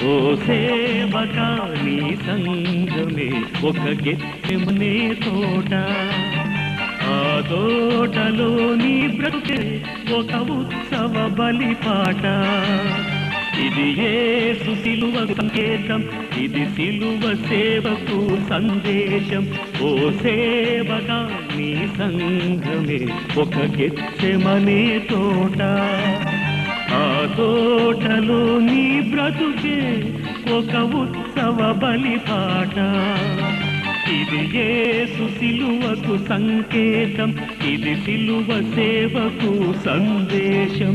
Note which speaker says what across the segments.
Speaker 1: ఓ సేవక నీ సంగమే ఒక గెత్తెమనే తోట ఆ తోటలో నీ బ్రతుకే ఒక ఉత్సవ బలిపాట ఇది ఏ సిలువ సంకేతం ఇది సిలువ సేవకు సందేశం ఓ సేవక నీ సంఘమే ఒక గెచ్చెమనే తోట ఆ తోటలో నీ బ్రతుకే ఒక ఉత్సవ బలిపాట ఇది యేసు సిలువకు సంకేతం ఇది సిలువ సేవకు సందేశం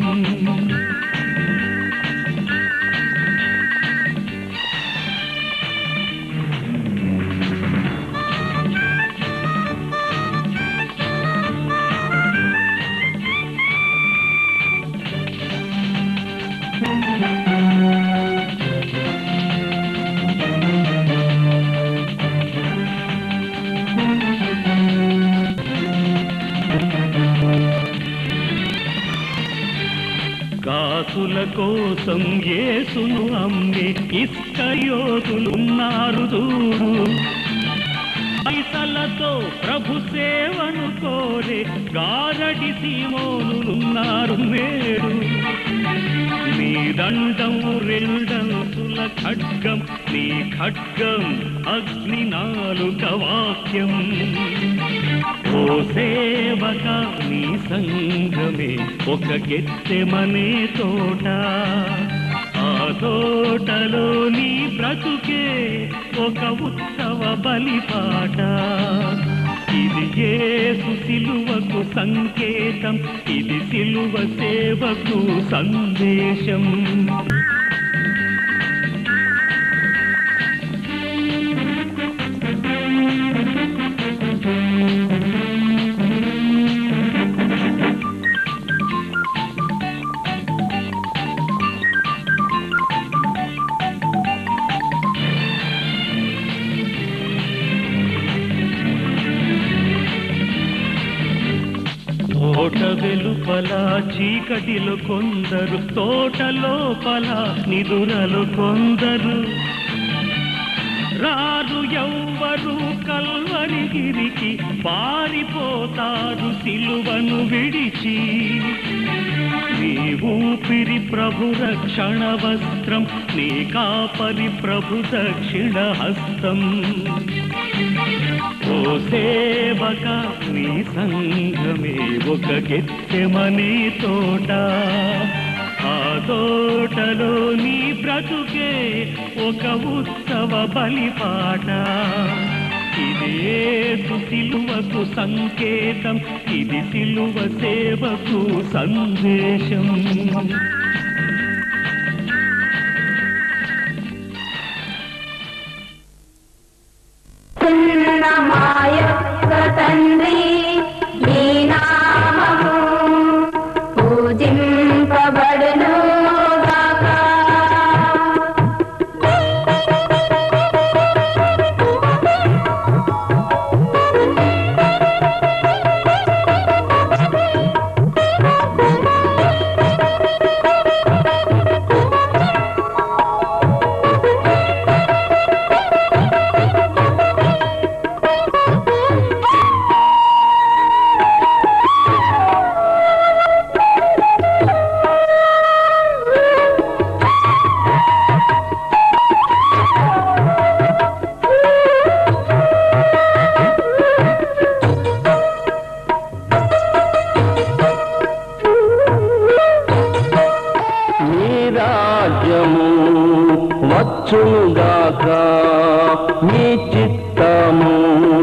Speaker 1: కాసుల కోసం యేసును అమ్మే ఇస్కయోతులున్నారు చూడు పైసలతో ప్రభు సేవను కోరే గారడి సీమోనులున్నారు నేడు నీ దండం రెండంతుల ఖడ్గం నీ ఖడ్గం అగ్ని నాలుక వాక్యం ఓ సేవక నీ సంఘమే ఒక గెత్తెమనే తోట ఆ తోటలో నీ బ్రతుకే ఒక ఉత్సవ బలిపాట ఇది యేసు సిలువకు సంకేతం ఇది సిలువ సేవకు సందేశం తోట వెలుపల చీకటిలో కొందరు తోట లోపల నిదురలు కొందరు రారు ఎవ్వరు కల్వరిగిరికి పారిపోతారు సిలువను విడిచి నీ ఊపిరి ప్రభు రక్షణ వస్త్రం నీ కాపరి ప్రభు దక్షిణ హస్తం ఓ సేవక నీ సంఘమే ఒక గెత్తెమనే తోట ఆ తోటలో నీ బ్రతుకే ఒక ఉత్సవ బలిపాట ఇది యేసు సిలువకు సంకేతం ఇది సిలువ సేవకు సందేశం
Speaker 2: మాయొక్క తండ్రి నీ నామము పూజింపబడును గాక
Speaker 3: నీ రాజ్యము వచ్చుగాక నీ చిత్తము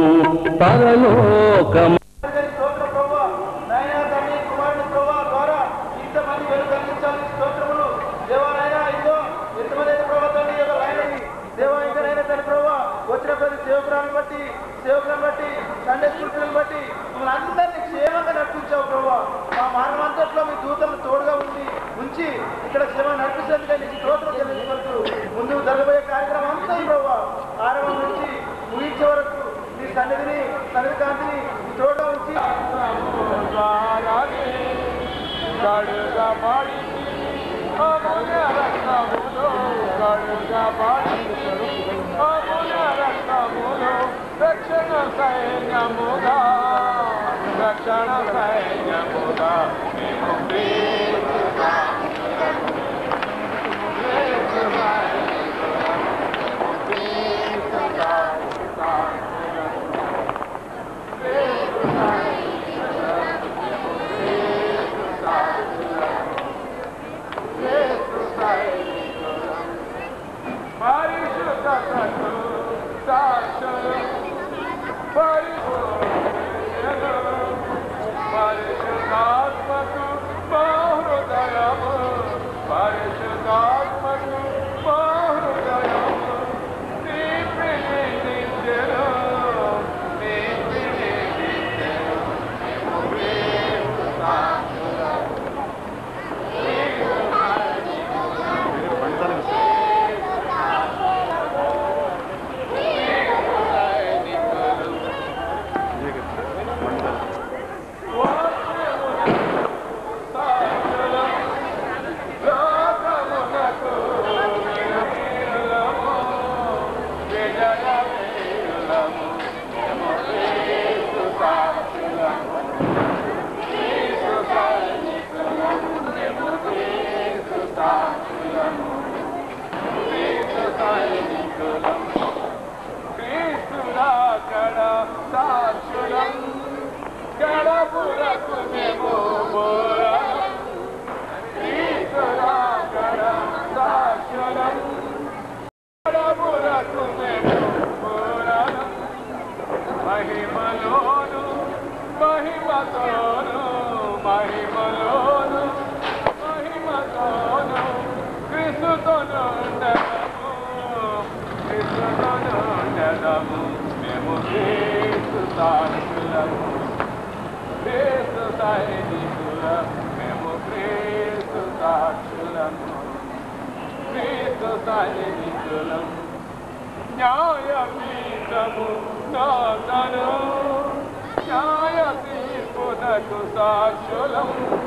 Speaker 3: పరలోకము
Speaker 4: స్తోత్ర ప్రభా నాయన తండ్రి కుమారుని ప్రభా ద్వారా ఇంతమంది వెలు కలిగించాలి స్తోత్రములు దేవాలైనా ఇదో ఎంతమంది అయితే ప్రభా తండ్రి యొక్క లైనని దేవా ఇంకనైనా తండ్రి ప్రభా వచ్చిన ప్రతి సేవకురాలను బట్టి సేవకులను బట్టి సండే స్కూల్ పిల్లలను బట్టి మమ్మల్ని అందరినీ క్షేమంగా నడిపించావు ప్రభా మా మార్గం అంతట్లో మీ దూతలు తోడుగా ఉండి ఉంచి ఇక్కడ సేవ నడిపించేందుకే నీకు స్తోత్రం చెల్లించుకుంటూ ముందు జరగబోయే కార్యక్రమం అంతా ప్రభా ఆరంభం నుంచి ముగించే వరకు నీ సన్నిధిని సన్నిధి కాంతిని నీ తోడుగా ఉంచి గడుగా రక్తములో కడుగబడి అముల రక్తములో రక్షణ సైన్యముగా రక్షణ సైన్యముగా మేము ప్రేమిగా పరిశుద్ధాత్మకు బహృదయము పరిశుద్ధాత్మకు బహృదయము నీ ప్రేమించెను నీ ప్రేమించెను మేము ప్రేమిస్తాము సాక్షులం గడపురకు మేము బోరం క్రీస్తురాకడ సాక్షులం గడపురకు మేము బోరం మహిమలోను మహిమతోను మహిమలోను మహిమతోను క్రీస్తుతోను ఉండదము క్రీస్తుతోను ఉండదము మేము క్రీస్తు సాక్షులము క్రీస్తు సైనికులం మేము క్రీస్తు సాక్షులము క్రీస్తు సైనికులం న్యాయపీఠము నాదను న్యాయ తీర్పునకు సాక్షులం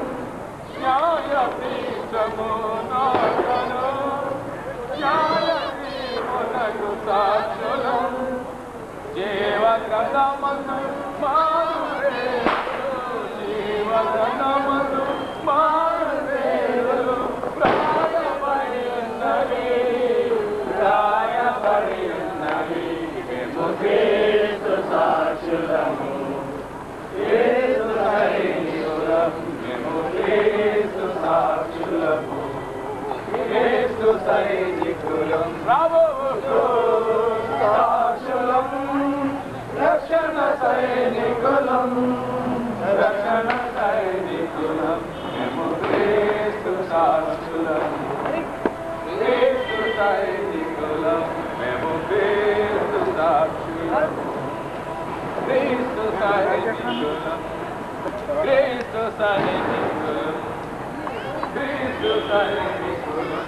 Speaker 4: న్యాయపీఠము నాదను న్యాయ తీర్పునకు సాక్షులం జీవగ్రంథమందు మారువేలు జీవగ్రంథమందు మారువేలు ప్రాయపడి ఉన్నవి ప్రాయపడి ఉన్నవి మేము క్రీస్తు సాక్షులము క్రీస్తు సైనికులం మేము క్రీస్తు సాక్షులము క్రీస్తు సైనికులం రాబోతు సాక్షులం రక్షణ సైనికులం రక్షణ సైనికులం మేము క్రీస్తు సాక్షులం క్రీస్తు సైనికులం మేము క్రీస్తు సాక్షులం క్రీస్తు సైనికులం క్రీస్తు సైనికులం క్రీస్తు సైనికులం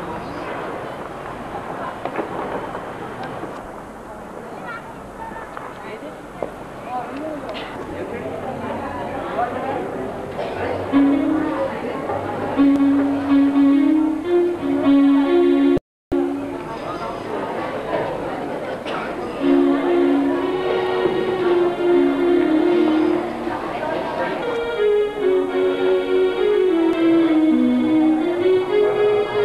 Speaker 5: Thank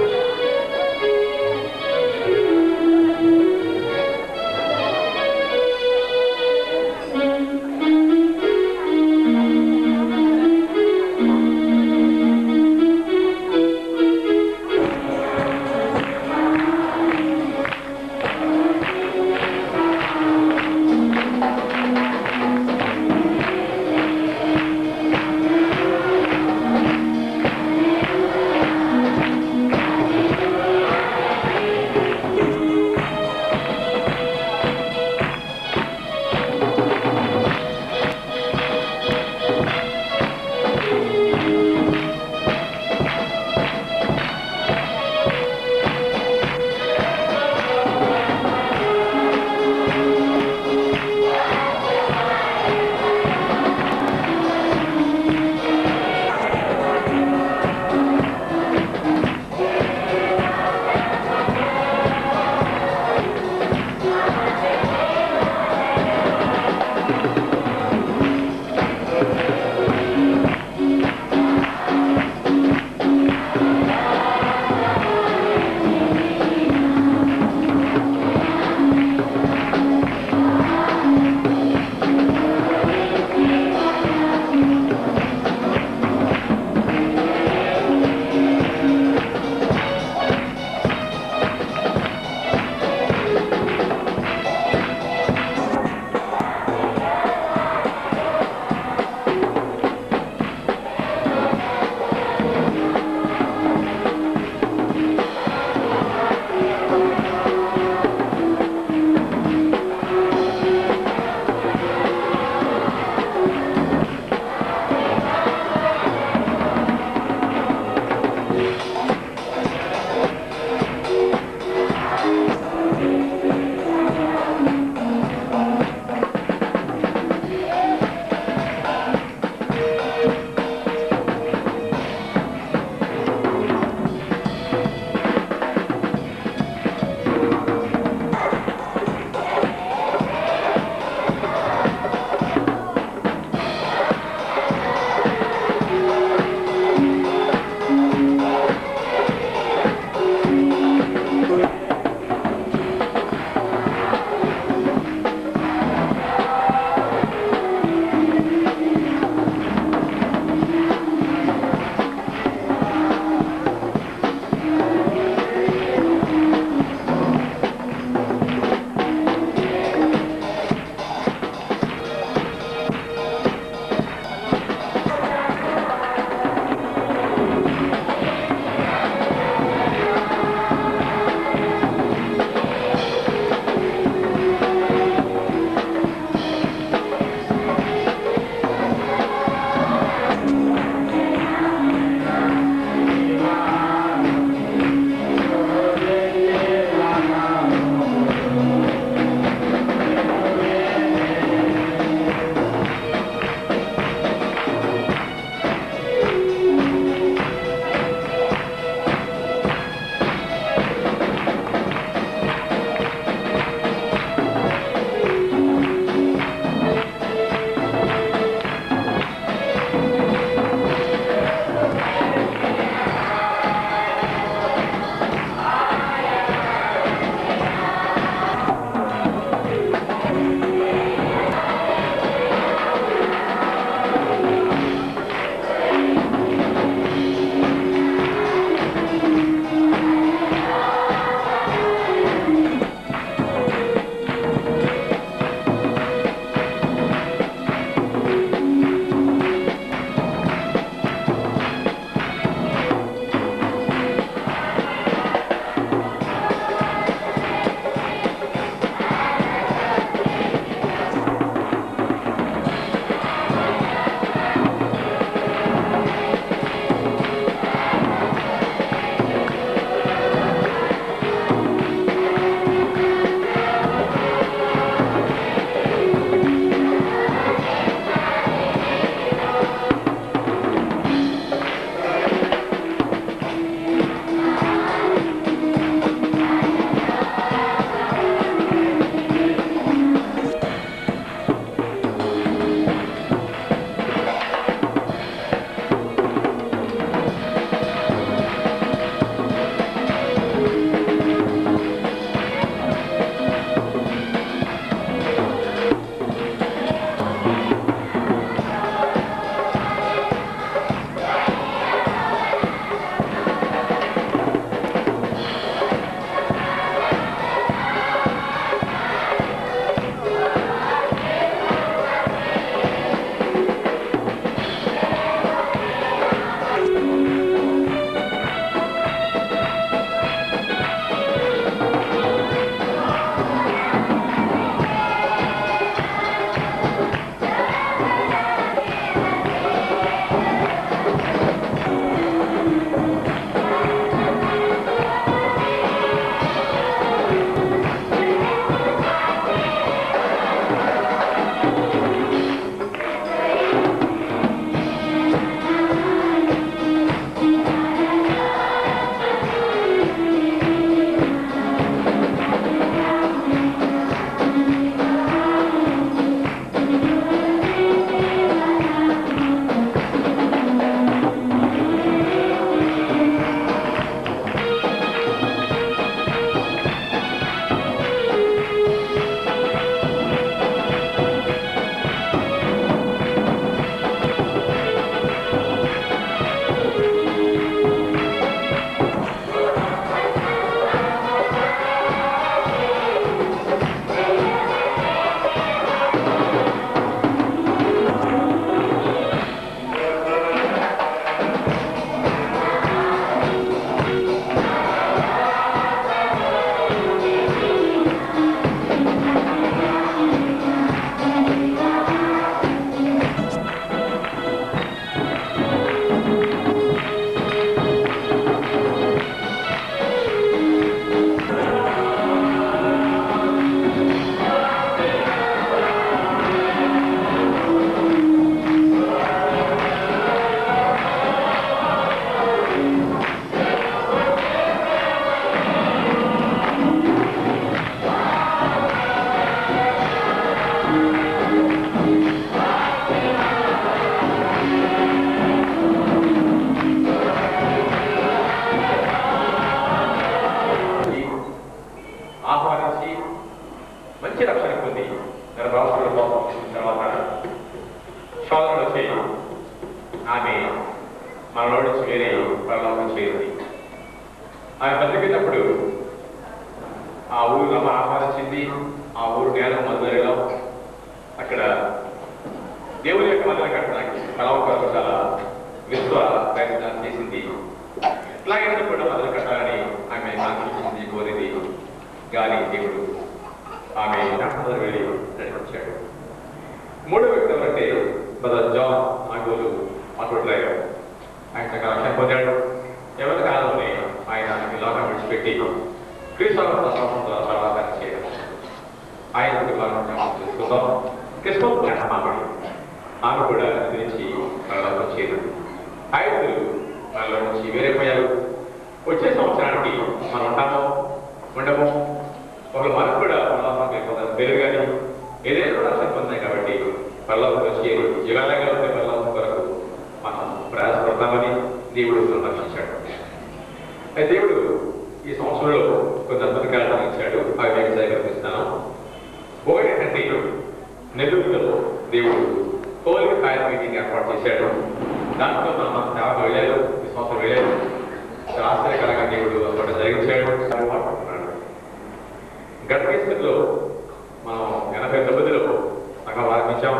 Speaker 5: నిత్య రక్షణ పొంది గర్భావస్థల కోసం వచ్చిన తర్వాత శోధన వచ్చి ఆమె మనలో నుంచి వేరే పరలోకం చేరింది ఆమె బతికినప్పుడు ఆ ఊరిలో మనం ఆహ్వానించింది ఆ ఊరు నేల మధురలో అక్కడ దేవుని యొక్క మధుర కట్టడానికి కలవకరకు చాలా విశ్వ ప్రయత్నాలు చేసింది ఇట్లాగైనా కూడా మధుర కట్టాలని ఆమె ఆశించింది కోరింది గాలి దేవుడు ఆమె నాటంలో వెళ్ళి నడిపించాడు మూడో వ్యక్తి ఎవరంటే బ్రదర్ జాన్ ఆగోలు ఆటో డ్రైవర్ ఆయన చక్కగా రక్షణ పొందాడు ఎవరి కాలంలోనే ఆయన ఈ లోకం విడిచిపెట్టి క్రీస్తు తర్వాత చేయడం ఆయన చూసుకుందాం క్రిస్మస్ మామిడి ఆమె కూడా గురించి మనలో చేరు ఐదుగురు మనలో నుంచి వేరైపోయారు వచ్చే సంవత్సరానికి మనం ఉంటామో ఉండము ఒకళ్ళు మనకు కూడా పరలోకం అయిపోతారు పేరు కానీ ఏదైనా కూడా రక్షణ పొందాయి కాబట్టి పరలోకం వచ్చి యుగాలుగా ఉండే పరలోకం కొరకు మనం ప్రయాసపడతామని దేవుడు మనల్ని రక్షించాడు అయితే దేవుడు ఈ సంవత్సరంలో కొన్ని అద్భుత కార్యాలను ఇచ్చాడు అవి మీకు సేకరిస్తున్నాను ఒకటి ఏంటంటే నెల్లూరులో దేవుడు కోలిక కాయల మీటింగ్ ఏర్పాటు చేశాడు దాంట్లో మనం సేవకు వెళ్ళారు ఈ సంవత్సరం వెళ్ళారు చాలా ఆశ్చర్యకరంగా దేవుడు అక్కడ జరిగించాడు మాట్లాడుతున్నాడు గడకేశ్వర్లో మనం ఎనభై తొమ్మిదిలో సంఘం ఆరంభించాం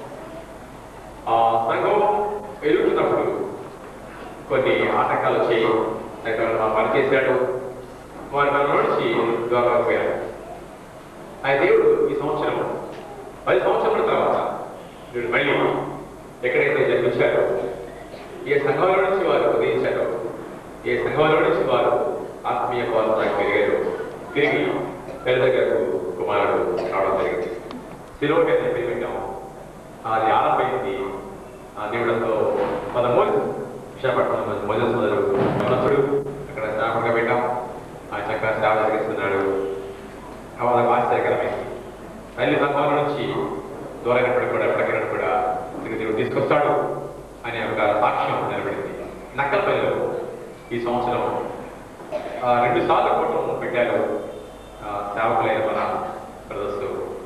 Speaker 5: ఆ సంఘం ఎదుగుతున్నప్పుడు కొన్ని ఆటంకాలు వచ్చి అయితే మా పని చేశాడు వారి మన నుంచి దూరంగా పోయారు ఆ దేవుడు ఈ సంవత్సరం పది సంవత్సరాల తర్వాత వీడు మళ్ళీ ఎక్కడైతే జన్మించారో ఏ సంఘంలో నుంచి వారు ఉదయించారో ఏ సంఘంలో నుంచి వారు ఆత్మీయ పాలన పెరిగారు తిరిగి తల్లి దగ్గరకు కుమారుడు రావడం జరిగింది శిలువకి అయితే పెరిగినాం అది ఆరంభమైంది ఆ దేవుడంతో పదమూడు విశాఖపట్నం మొదటి సోదరు మనసుడు అక్కడ సేవకుడిగా పెట్టాం ఆ చక్కగా సేవ జరిగిస్తున్నాడు వాళ్ళకి ఆశ్చర్యకరమైంది తల్లి సంఘాల నుంచి దూరైనప్పుడు కూడా ఎప్పటికైనా కూడా తిరిగి దేవుడు తీసుకొస్తాడు అనే ఒక సాక్ష్యం నిలబడింది నక్కలపల్లిలో ఈ సంవత్సరం ఆ, రెండు సార్లు కూటం పెట్టారు ఆ, సేవకులైన మన బ్రదర్స్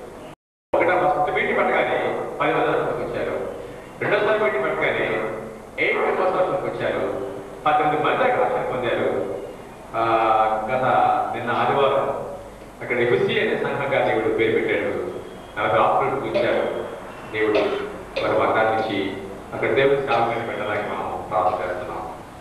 Speaker 5: ఒకట ఫస్ట్ మీటింగ్ పెట్టగానే పది మంది రక్షణకు వచ్చారు రెండోసారి మీటింగ్ పెట్టగానే ఎయిట్ మెంబర్స్ రక్షణకు వచ్చారు పద్దెనిమిది మంది అక్కడ రక్షణ పొందారు ఆ, గత నిన్న ఆదివారం అక్కడ ఎఫ్సి అనే సంఘంగా దేవుడు పేరు పెట్టాడు నలభై ఆపరేట్ ఇచ్చారు దేవుడు వారి వర్గాన్ని ఇచ్చి అక్కడ దేవుడి సేవకుని పెట్టడానికి మనం ప్రార్థన చేస్తున్నాం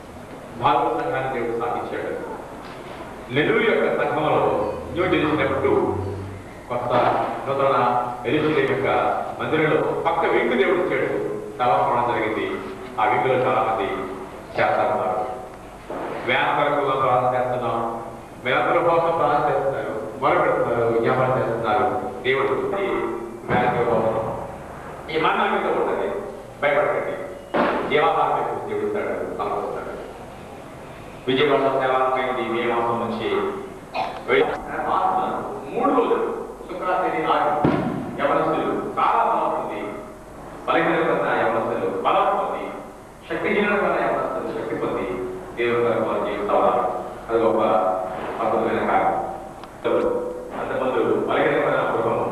Speaker 5: భారత సంఘాన్ని దేవుడు స్థాపించాడు నెల్లూరు యొక్క సంఘంలో న్యూ జెరూసలేం కొత్త నూతన ఎరుసలేం యొక్క మందిరంలో పక్క వింగు దేవుడు ఇచ్చాడు తలపడం జరిగింది ఆ వింగులో చాలా మంది చేస్తారు వ్యాన్ కొరకు ప్రార్థన చేస్తున్నాం వ్యాపారం కోసం ప్రార్థన చేస్తున్నారు మొరపెడుతున్నారు విజ్ఞాపన చేస్తున్నారు దేవుడు ఈ వ్యాన్ కోసం ఈ మన్నా మీద ఉంటుంది భయపడకండి దేవాహారం వైపు దేవుడు ఇస్తాడు ఆలోచిస్తాడు విజయవాడ సేవాలమైంది మే మాసం నుంచి వెయ్యి- ఆత్మ మూడు రోజులు శుక్రాదేవి ఆగి యవనస్తులు చాలా బాగుంది బలహీనమైన యవనస్తులు బలం పొంది శక్తిహీనమైన యవనస్తులు శక్తి పొంది దేవుని కొరకు వారు జీవిస్తారు అది గొప్ప అద్భుతమైన కార్యం అంతకుముందు బలహీనమైన గృహము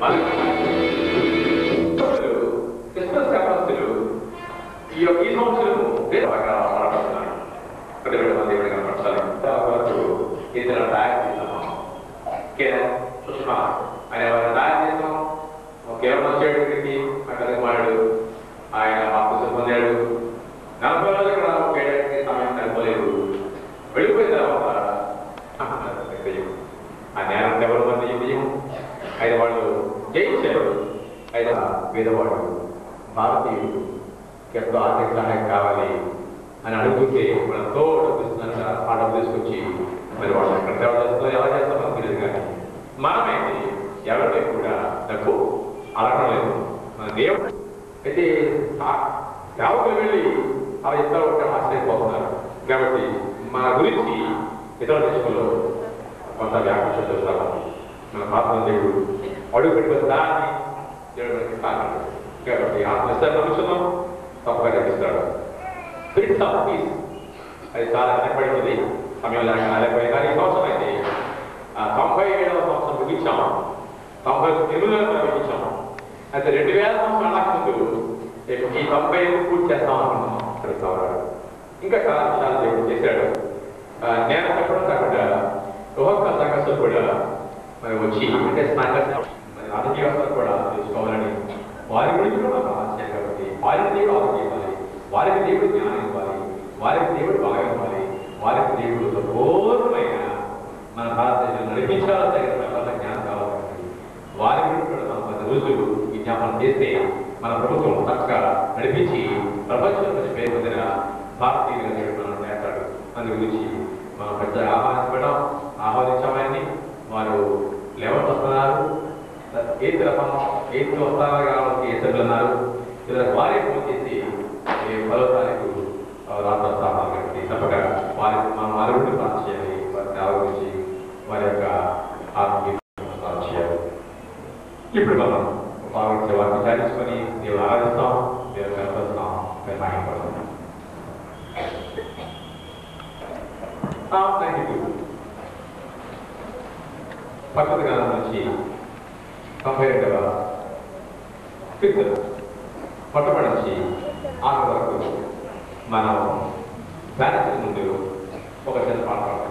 Speaker 5: క్రిస్మస్ యవనస్తులు ఈ యొక్క ఈ సంవత్సరం బాగా మాట్లాడుతున్నారు పదివేల మంది కూడా కనపరచాలి వరకు ఇద్దరు తయారు చేస్తాము కేవలం సుష్మా అనే వారిని తయారు చేస్తాం కేవలం వచ్చాడు ఇక్కడికి అక్కడ కుమారుడు ఆయన బాప్తిసం పొందాడు నలభై రోజులు ఇక్కడ వేయడానికి సమయం సరిపోలేదు వెళ్ళిపోయిన తర్వాత దెయ్యం. ఆ నేరం ఎవరు మంది దెయ్యం అయితే వాళ్ళు జయించారు అయితే పేదవాడు భారతీయుడు ఎంతో ఆర్థిక సహాయం కావాలి అని అడుగుతే మన తోడు ఇస్తున్నట్ట ఆ డబ్బు తీసుకొచ్చి మరి వాళ్ళు ఎక్కడ సేవ చేస్తారో ఎలా చేస్తారో మనకు తెలియదు కానీ మనమైతే ఎవరికీ కూడా డబ్బు అడగడం లేదు మన దేవుడు అయితే ఆ సేవకులు వెళ్ళి అలా ఇతర ఒకటి ఆశ్చర్యపోతున్నారు కాబట్టి మన గురించి ఇతర దేశంలో కొంత వ్యాపించడం చూస్తాము మన ప్రార్థన దేవుడు అడుగు పెట్టుకున్న దాన్ని దేవుడు మనకి ఇస్తాను కాబట్టి ఆత్మస్థాయి నమ్ముతున్నాం తప్పగా జరిగిస్తాడు ప్రిన్స్ ఆఫ్ పీస్ అది చాలా వెనకబడింది సమయం లేక రాలేకపోయింది కానీ ఈ సంవత్సరం అయితే ఆ తొంభై ఏడవ సంవత్సరం ముగించాం తొంభై అయితే రెండు వేల సంవత్సరాల ముందు ఈ తొంభై ఏళ్ళు పూర్తి చేస్తాం అనుకున్నాం సంవత్సరాలు ఇంకా చాలా విషయాలు దేవుడు చేశాడు ఆ, నేను చెప్పడం కాకుండా ఒక్కొక్క సంఘస్థులు కూడా మరి వచ్చి అంటే స్నాకర్స్ మరి రాజకీయవేత్తలు కూడా తెలుసుకోవాలని వారి గురించి కూడా నాకు ఆశయం కాబట్టి వారికి దేవుడు ఆలోచన ఇవ్వాలి వారికి దేవుడు జ్ఞానం ఇవ్వాలి వారికి దేవుడు బాగా ఇవ్వాలి వారికి దేవుడు సంపూర్ణమైన మన భారతదేశం నడిపించాలని తగిన ప్రకారం జ్ఞానం కావాలి కాబట్టి వారి గురించి కూడా మనం పది రోజులు విజ్ఞాపనం చేస్తే మన ప్రభుత్వం చక్కగా నడిపించి ప్రపంచంలో మంచి పేరు పొందిన భారతీయులుగా దేవుడు మనం నేర్పాడు అందు గురించి మనం పెద్ద ఆహ్వానించబడడం ఆహ్వానించామని వారు లెవెల్ వస్తున్నారు ఎయిత్ రకం ఎయిత్ వస్తారా కావాలని ఏసర్లు అన్నారు ఇలా వారే ఫోన్ చేసి ఈ పదో తారీఖు రాత్రి వస్తామని కాబట్టి తప్పక వారి మనం వారి గురించి ప్రార్థన చేయాలి వారి సేవ గురించి వారి యొక్క ఆత్మీయ ప్రార్థన చేయాలి ఇప్పుడు మనం భావించే వారిని విచారించుకొని దేవుడు ఆరాధిస్తాం దేవుడు కనపరుస్తాం మేము మాయపడతాం పక్కన కాలం నుంచి తొంభై రెండవ ఫిఫ్త్ మొట్టమొదటి నుంచి ఆరు వరకు మనం బ్యాలెన్స్ ముందు ఒక చిన్న పాట పాడుతాం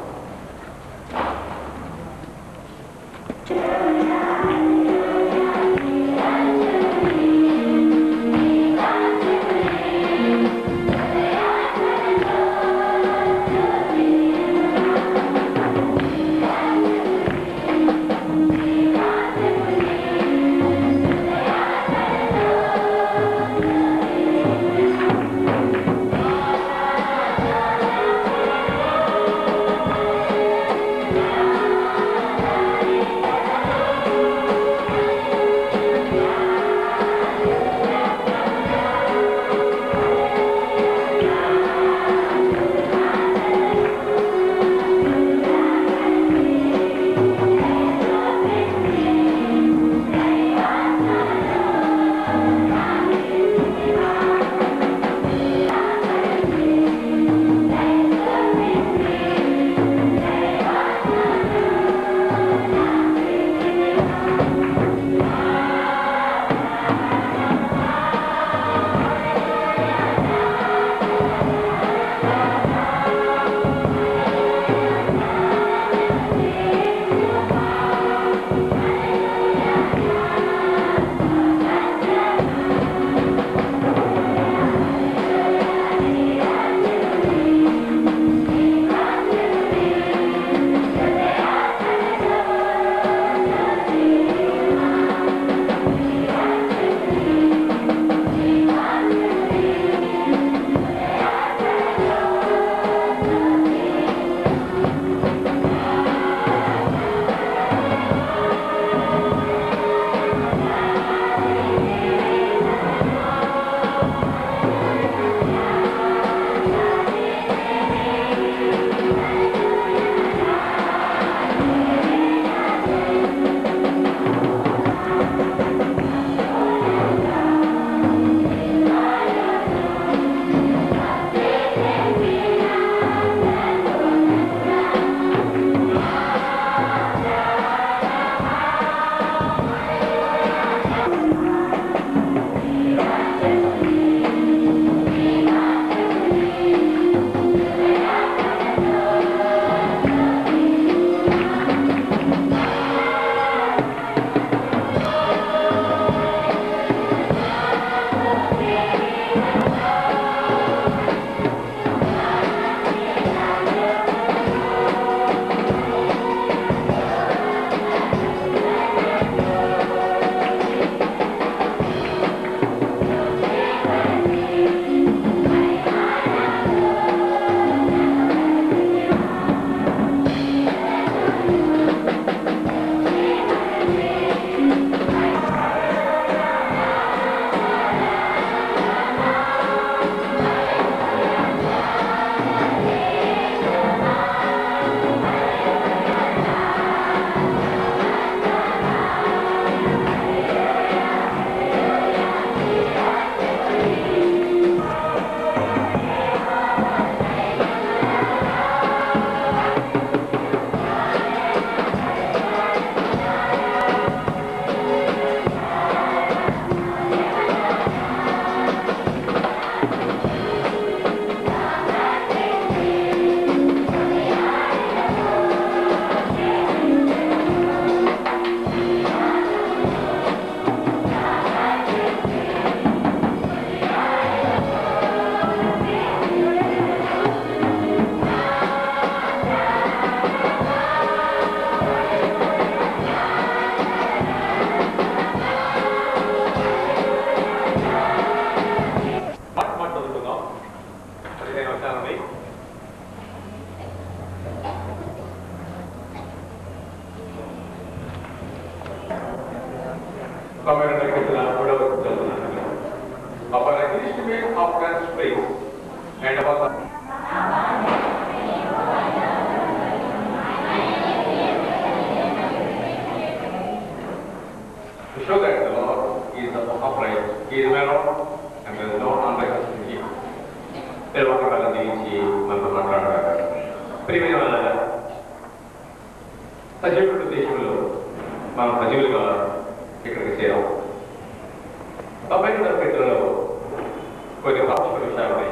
Speaker 2: ఆ
Speaker 5: establishment of countries and about to show that the Lord is upright, He is well off, and there is no unrighteousness in Him. నిర్వాహకాల గురించి మనతో మాట్లాడారు ప్రియమైన వాళ్ళ సజీవుడు దేశంలో మనం సజీవులుగా ఇక్కడికి చేరాం తొంభై తరగతిలో కొన్ని ప్రాథమిక విషయాలు ఉన్నాయి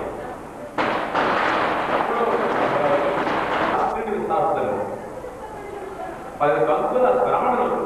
Speaker 5: అప్పుడు విశ్వాసాలు పది కంతుల బ్రాహ్మణులు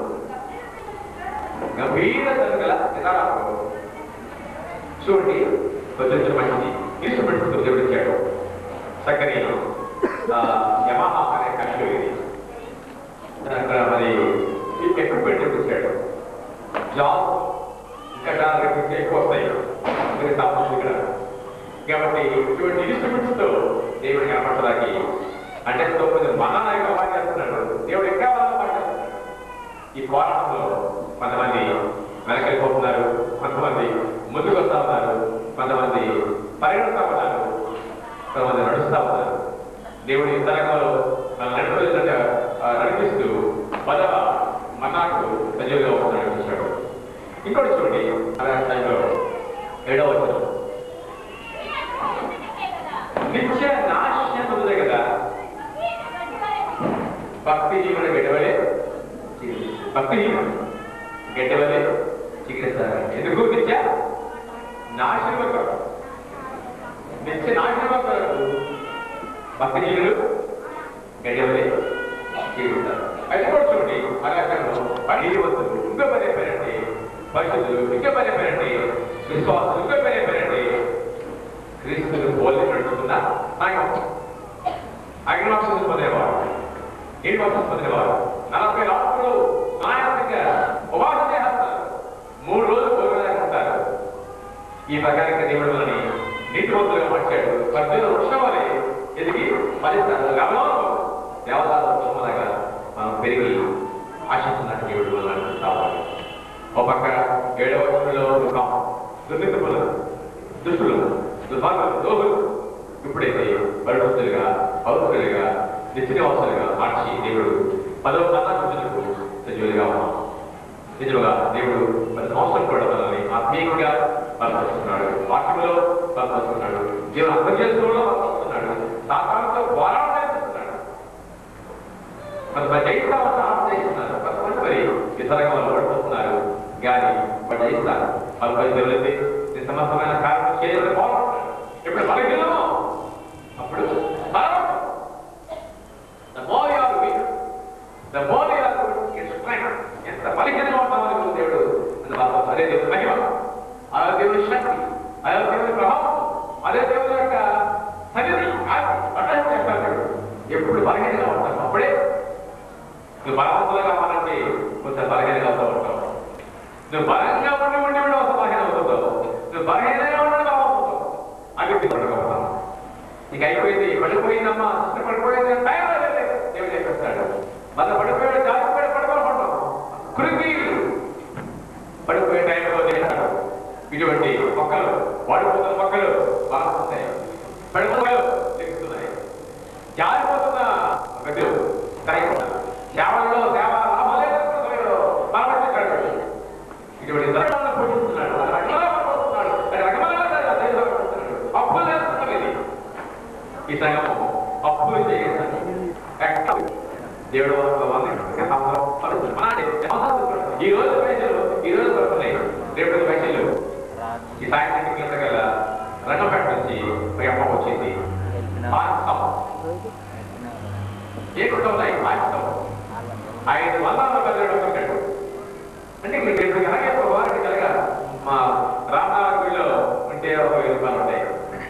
Speaker 5: గంభీర గల ఇతరాలు చూడండి కొంచెం మంచి ఇన్స్ట్రుమెంట్స్ వివరించాడు చక్కని యమహా అనే కష్టం ఇది అక్కడ మరి ఎక్విప్మెంట్ చూపించాడు జాబ్ ఇంకా ఇంకా ఎక్కువ వస్తాయి మీరు సంబంధం ఇక్కడ కాబట్టి ఇటువంటి ఇన్స్ట్రుమెంట్స్ తో దేవుడు కనపడడానికి అంటే తొమ్మిది మహానాయక మాట చేస్తున్నాడు దేవుడు ఇంకా బలంగా మాట్లాడుతున్నాడు ఈ పోరాటంలో కొంతమంది వెనకెళ్ళిపోతున్నారు కొంతమంది ముందుకు వస్తా ఉన్నారు కొంతమంది పరిగెడుతూ ఉన్నారు కొంతమంది నడుస్తూ ఉన్నారు దేవుడి ఈ తరంగంలో నడుపు నడిపిస్తూ పదవ మనాకు సజీవుగా వస్తూ నడిపించాడు ఇంకోటి చూడండి అదే టైంలో ఏడవ వచనం నిత్య నాశనం ఉంది కదా భక్తి జీవన గెడవలే భక్తి జీవనం గెడ్డవలే చికిత్సారు ఎందుకు నిత్య నాశనం నిత్య నాశనం భక్తి జీవులు గడ్డవలే జీవిస్తారు అయితే కూడా చూడండి అలాగంలో పని వస్తువులు ఇంకా పని అయిపోయారండి పరిశుద్ధులు ఇంకా పని అయిపోయారండి విశ్వాసులు ఇంకా పని అయిపోయారండి క్రీస్తులు పోలి నడుస్తున్న ఆయన ఆయన వాక్యం పొందేవారు ఏడు వాక్యం పొందేవారు నలభై రాత్రులు నాయకంగా ఉపవాసం చేస్తారు మూడు రోజులు భోజనం ఉంటారు ఈ ప్రకారంగా దేవుడు మనని నీతివంతులుగా మార్చాడు పద్దెన వృక్షం వలె ఎదిగి ఫలిస్తారు గమనం దేవతాల వృక్షంలాగా మనం పెరిగి ఆశించినట్టు దేవుడు మనల్ని కావాలి ఒక పక్క ఏడవ వచనంలో దుఃఖం దుర్నితులు దుష్టులు దుర్భాగ్యులు దోహులు ఇప్పుడైతే పరిశుద్ధులుగా పౌరులుగా నిత్యవాసులుగా మార్చి దేవుడు పదవ కథకు సజీవులుగా ఉన్నాం నిజంగా దేవుడు పది సంవత్సరం కూడా మనల్ని ఆత్మీయంగా బలపరుస్తున్నాడు వాక్యంలో బలపరుస్తున్నాడు దేవుడు అర్థజేసుకోవడంలో బలపరుస్తున్నాడు సాధారణంతో పోరాటం చేస్తున్నాడు కొంతమంది జయిస్తామని ఆశ చేస్తున్నారు కొంతమంది మరి ఇతరంగా వాళ్ళు పడిపోతున్నారు కానీ వాళ్ళు జయిస్తారు వాళ్ళు పది తెలియదు ఈ సమస్తమైన కారణం చేయాలని పోరాడుతున్నారు ఇప్పుడు బలహీనమో అప్పుడు బలం The more you are weak, the more you are in strength. ఎంత బలహీనంగా ఉంటామని దేవుడు అని బాగా అదే దేవుడు మహిమ అదే దేవుడి శక్తి అదే దేవుడి ప్రభావం అదే దేవుడి యొక్క సన్నిధి అట్లా చేస్తాడు ఎప్పుడు బలహీనంగా ఉంటాం అప్పుడే నువ్వు బలవంతులుగా కావాలంటే కొంచెం బలహీనంగా అవుతూ ఉంటావు నువ్వు బలంగా ఉండి ఉండి ఉండి వస్తా బలహీన అవుతావు నువ్వు బలహీనంగా ఉండి బలం అవుతావు అది ఉంటావు ఇక అయిపోయింది పడిపోయిందమ్మా సిస్టర్ పడిపోయింది టైం లేదు దేవుడు చెప్పేస్తాడు మళ్ళీ పడిపోయాడు జాతి పడి పడిపోవడం కృంగి పడిపోయే టైంలో చేస్తాడు ఇటువంటి మొక్కలు వాడిపోతున్న మొక్కలు బాగున్నాయి పడిపోయాలు లెక్కుతున్నాయి జారిపోతున్న గదులు సేవల్లో సేవ లాభాలేదు బాగుంటాడు ఇటువంటి ధర్మాలను పోషిస్తున్నాడు రకమాల పోషిస్తున్నాడు రకమాల అప్పులు చేస్తున్నాడు ఇది ఈ సంఘము అప్పులు చేయాలి దేవుడు ఈ రోజు పైసలు ఈ రోజు పడుతున్నాయి రేపు పైసలు ఈ సాయంత్రం కింద గల రంగపేట నుంచి ఒక అమ్మ వచ్చింది పాకిస్తాన్ ఏ కుటుంబం పాకిస్తాన్ ఐదు వందల పదిహేడు కట్టు అంటే మీకు రేపు అలాగే ఒక వారికి కలగా మా రామనాథుడిలో ఉంటే ఒక వెయ్యి రూపాయలు ఉంటాయి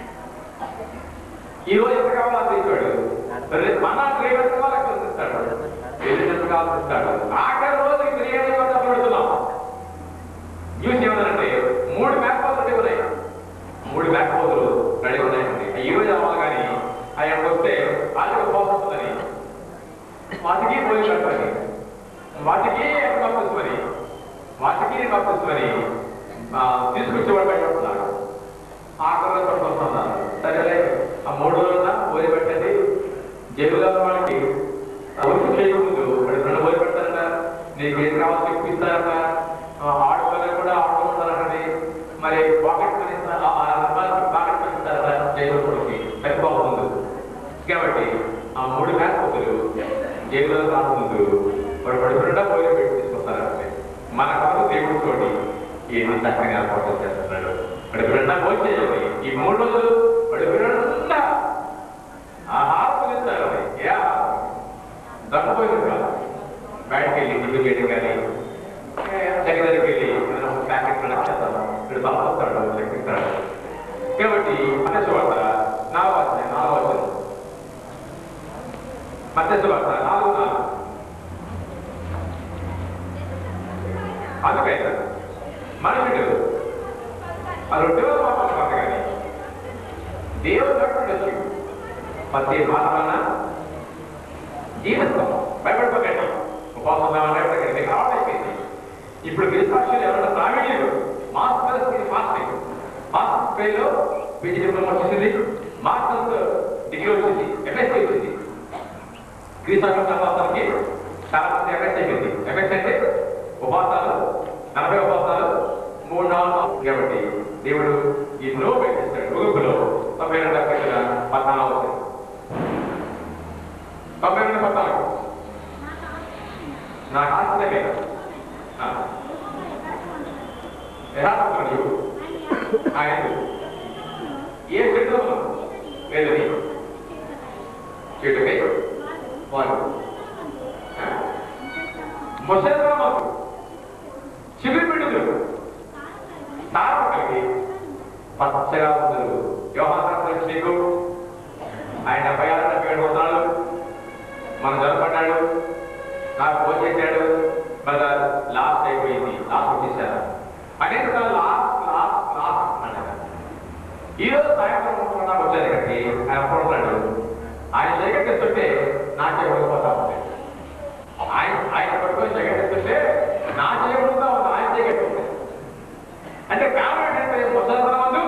Speaker 5: ఈ రోజు ఎంత కావాలో అంత ఇస్తాడు రేపు మన రేపు ఎంత కావాలో అంత ఇస్తాడు ఎల్లుండి ఎంత కావాలో అంత ఇస్తాడు ఆఖరి రోజు బిర్యానీ కూడా పెడుతున్నాం న్యూస్ ఏమన్నారంటే మూడు బ్యాక్ పోతులు రెడీ ఉన్నాయి మూడు బ్యాక్ పోతులు రెడీ ఉన్నాయండి ఈ రోజు అవ్వాలి కానీ ఆయన వస్తే వాళ్ళకి పోతుందని వాటికి పోయి కట్టాలి వాటికి పంపిస్తుమని వాటికి పంపిస్తుమని తీసుకొచ్చేవాడు బయటపడుతున్నాడు ఆఖరిలో పట్టుకొస్తున్నారు సరేలే ఆ మూడు రోజుల ఓరి పెట్టండి జైలులో వాళ్ళకి వర్క్ చేయకముందు మరి రెండు ఓరి పెడతారట నీకు ఏం కావాలో చెప్పిస్తారట ఆడుకోవాలి కూడా ఆడుకుంటారటండి మరి పాకెట్ మనీ పాకెట్ మనీ ఇస్తారట జైలు కొడుకు చనిపోకముందు కాబట్టి ఆ మూడు మేకపోతులు జైల్లో రాకముందు వాడు పడుకుంటా పోయి పెట్టి తీసుకొస్తారంటే మన కాదు దేవుడు తోటి ఏది చక్కగా ఏర్పాటు చేస్తున్నాడు వాడు బిడ్డ పోయి చేయాలి ఈ మూడు రోజులు వాడు బిడ్డ ఆహారం తింటారు ఏ ఆహారం దక్కపోయింది కాదు బయటకు వెళ్ళి టిఫిన్ చేయడం కానీ దగ్గర దగ్గరికి వెళ్ళి ఏదైనా ఒక ప్యాకెట్ కనెక్ట్ చేస్తాను వీడు తలపొస్తాడు లెక్కిస్తాడు కాబట్టి మత్స్య వార్త నాలుగు వచ్చిన నాలుగు వచ్చిన మత్స్య వార్త నాలుగు నాలుగు అందుకే మనుషుడు ఆ రెండు వేల పాపాలు కాదు కానీ దేవుడు నడుపుడు ప్రతి మాట వలన జీవిస్తాం భయపడిపోకండి ఉపవాసం భయపడకండి మీకు అలవాటైపోయింది ఇప్పుడు విశ్వాసాలు ఎవరైనా ప్రావీణ్యులు మాస్ పరిస్థితి ఫాస్టింగ్ మాస్ పేలో పీజీ డిప్లొమా వచ్చింది మాస్టర్స్ డిగ్రీ వచ్చింది ఎంఎస్సీ వచ్చింది క్రీసాగం తర్వాత చాలా మంది ఎంఎస్ అయిపోయింది ఎంఎస్ అంటే ఉపవాసాలు నలభై ఉపవాసాలు మూడు నాలుగు కాబట్టి దేవుడు ఈ నో పెట్టిస్తాడు రూపులో తొంభై రెండు అక్కడ పద్నాలుగు వస్తుంది తొంభై రెండు పద్నాలుగు నాకు ఆశ్చర్యమే యథార్థం ఆయన ఏ చెడు లేదని చెడుకై వారు ముసలిరామకు చివరి బిడ్డలు తారక కలిగి పచ్చగా ఉందరు వ్యవహారం నీకు ఆయన డెబ్బై ఆరు డెబ్బై ఏడు వందలు మనం జరపడ్డాడు నాకు ఫోన్ చేశాడు మరి లాస్ట్ అయిపోయింది లాస్ట్ వచ్చేసారు అనేక లాస్ట్ లాస్ట్ లాస్ట్ అన్నాడు ఈ రోజు సాయంత్రం నాకు వచ్చాను ఇక్కడికి ఆయన అనుకుంటున్నాడు ఆయన జగన్ తెస్తుంటే నాకే ఉడికిపోతా ఉంది ఆయన ఆయన పట్టుకొని జగన్ తెస్తుంటే నా చేయకుండా ఉంది ఆయన జగన్ ఉంది అంటే కారణం ఏంటంటే ముసలి మందు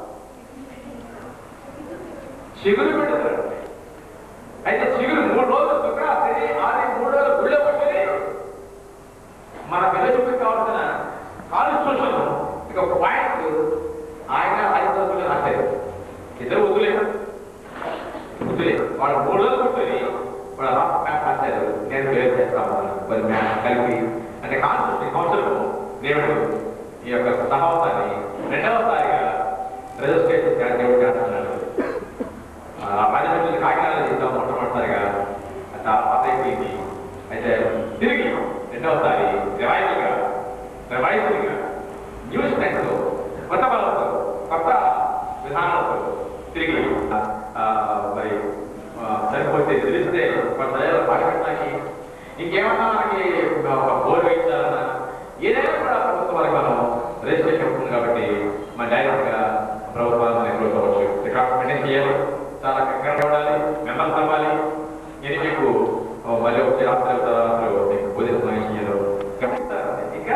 Speaker 5: చిగురు పెడుతున్నాడు అయితే చిగురు మూడు రోజులు శుక్రాస్తి ఆది మూడు రోజులు గుళ్ళ పట్టుకొని మన పిల్ల చూపి కావాల్సిన కాన్స్టిట్యూషన్ ఇక ఒక పాయింట్ ఆయన ఐదు రోజులు రాశారు ఇద్దరు వద్దులే వద్దులే వాళ్ళు మూడు రోజులు కూర్చొని వాళ్ళు రాష్ట్ర మ్యాప్ రాశారు నేను క్లియర్ చేస్తాను మరి మ్యాప్ కలిపి అంటే కాన్స్టిట్యూషన్ కౌన్సిల్ దేవుడు ఈ యొక్క సహవాసాన్ని రెండవసారిగా రిజిస్ట్రేషన్ చేయడం దేవుడు చేస్తున్నాడు రాజమండ్రి కాకినాడ చేద్దాం మొట్టమొదటిసారిగా చాలా పాత అయిపోయింది అయితే తిరిగి రెండవసారి రివైవల్గా రివైవల్గా న్యూ స్ట్రెంగ్తో కొత్త బలంతో కొత్త విధానంతో తిరిగి ఆ, మరి ఆ, సరిపోతే తెలిస్తే కొంత పాఠపెట్టడానికి ఇంకేమన్నా మనకి బోర్ వేయించాలన్నా ఏదైనా కూడా ప్రభుత్వ వారికి మనం రిజిస్ట్రేషన్ ఉంటుంది కాబట్టి మన డైరెక్ట్గా ప్రభుత్వాన్ని కోరుకోవచ్చు ఇక్కడ మెయింటైన్ చేయాలి చాలా చక్కగా ఉండాలి మెంబర్స్ అవ్వాలి ఇది మీకు ఓ, మళ్ళీ వచ్చే రాత్రి రాత్రులు మీకు బోధిస్తున్నాయి చేయరు గమనిస్తారు ఇంకా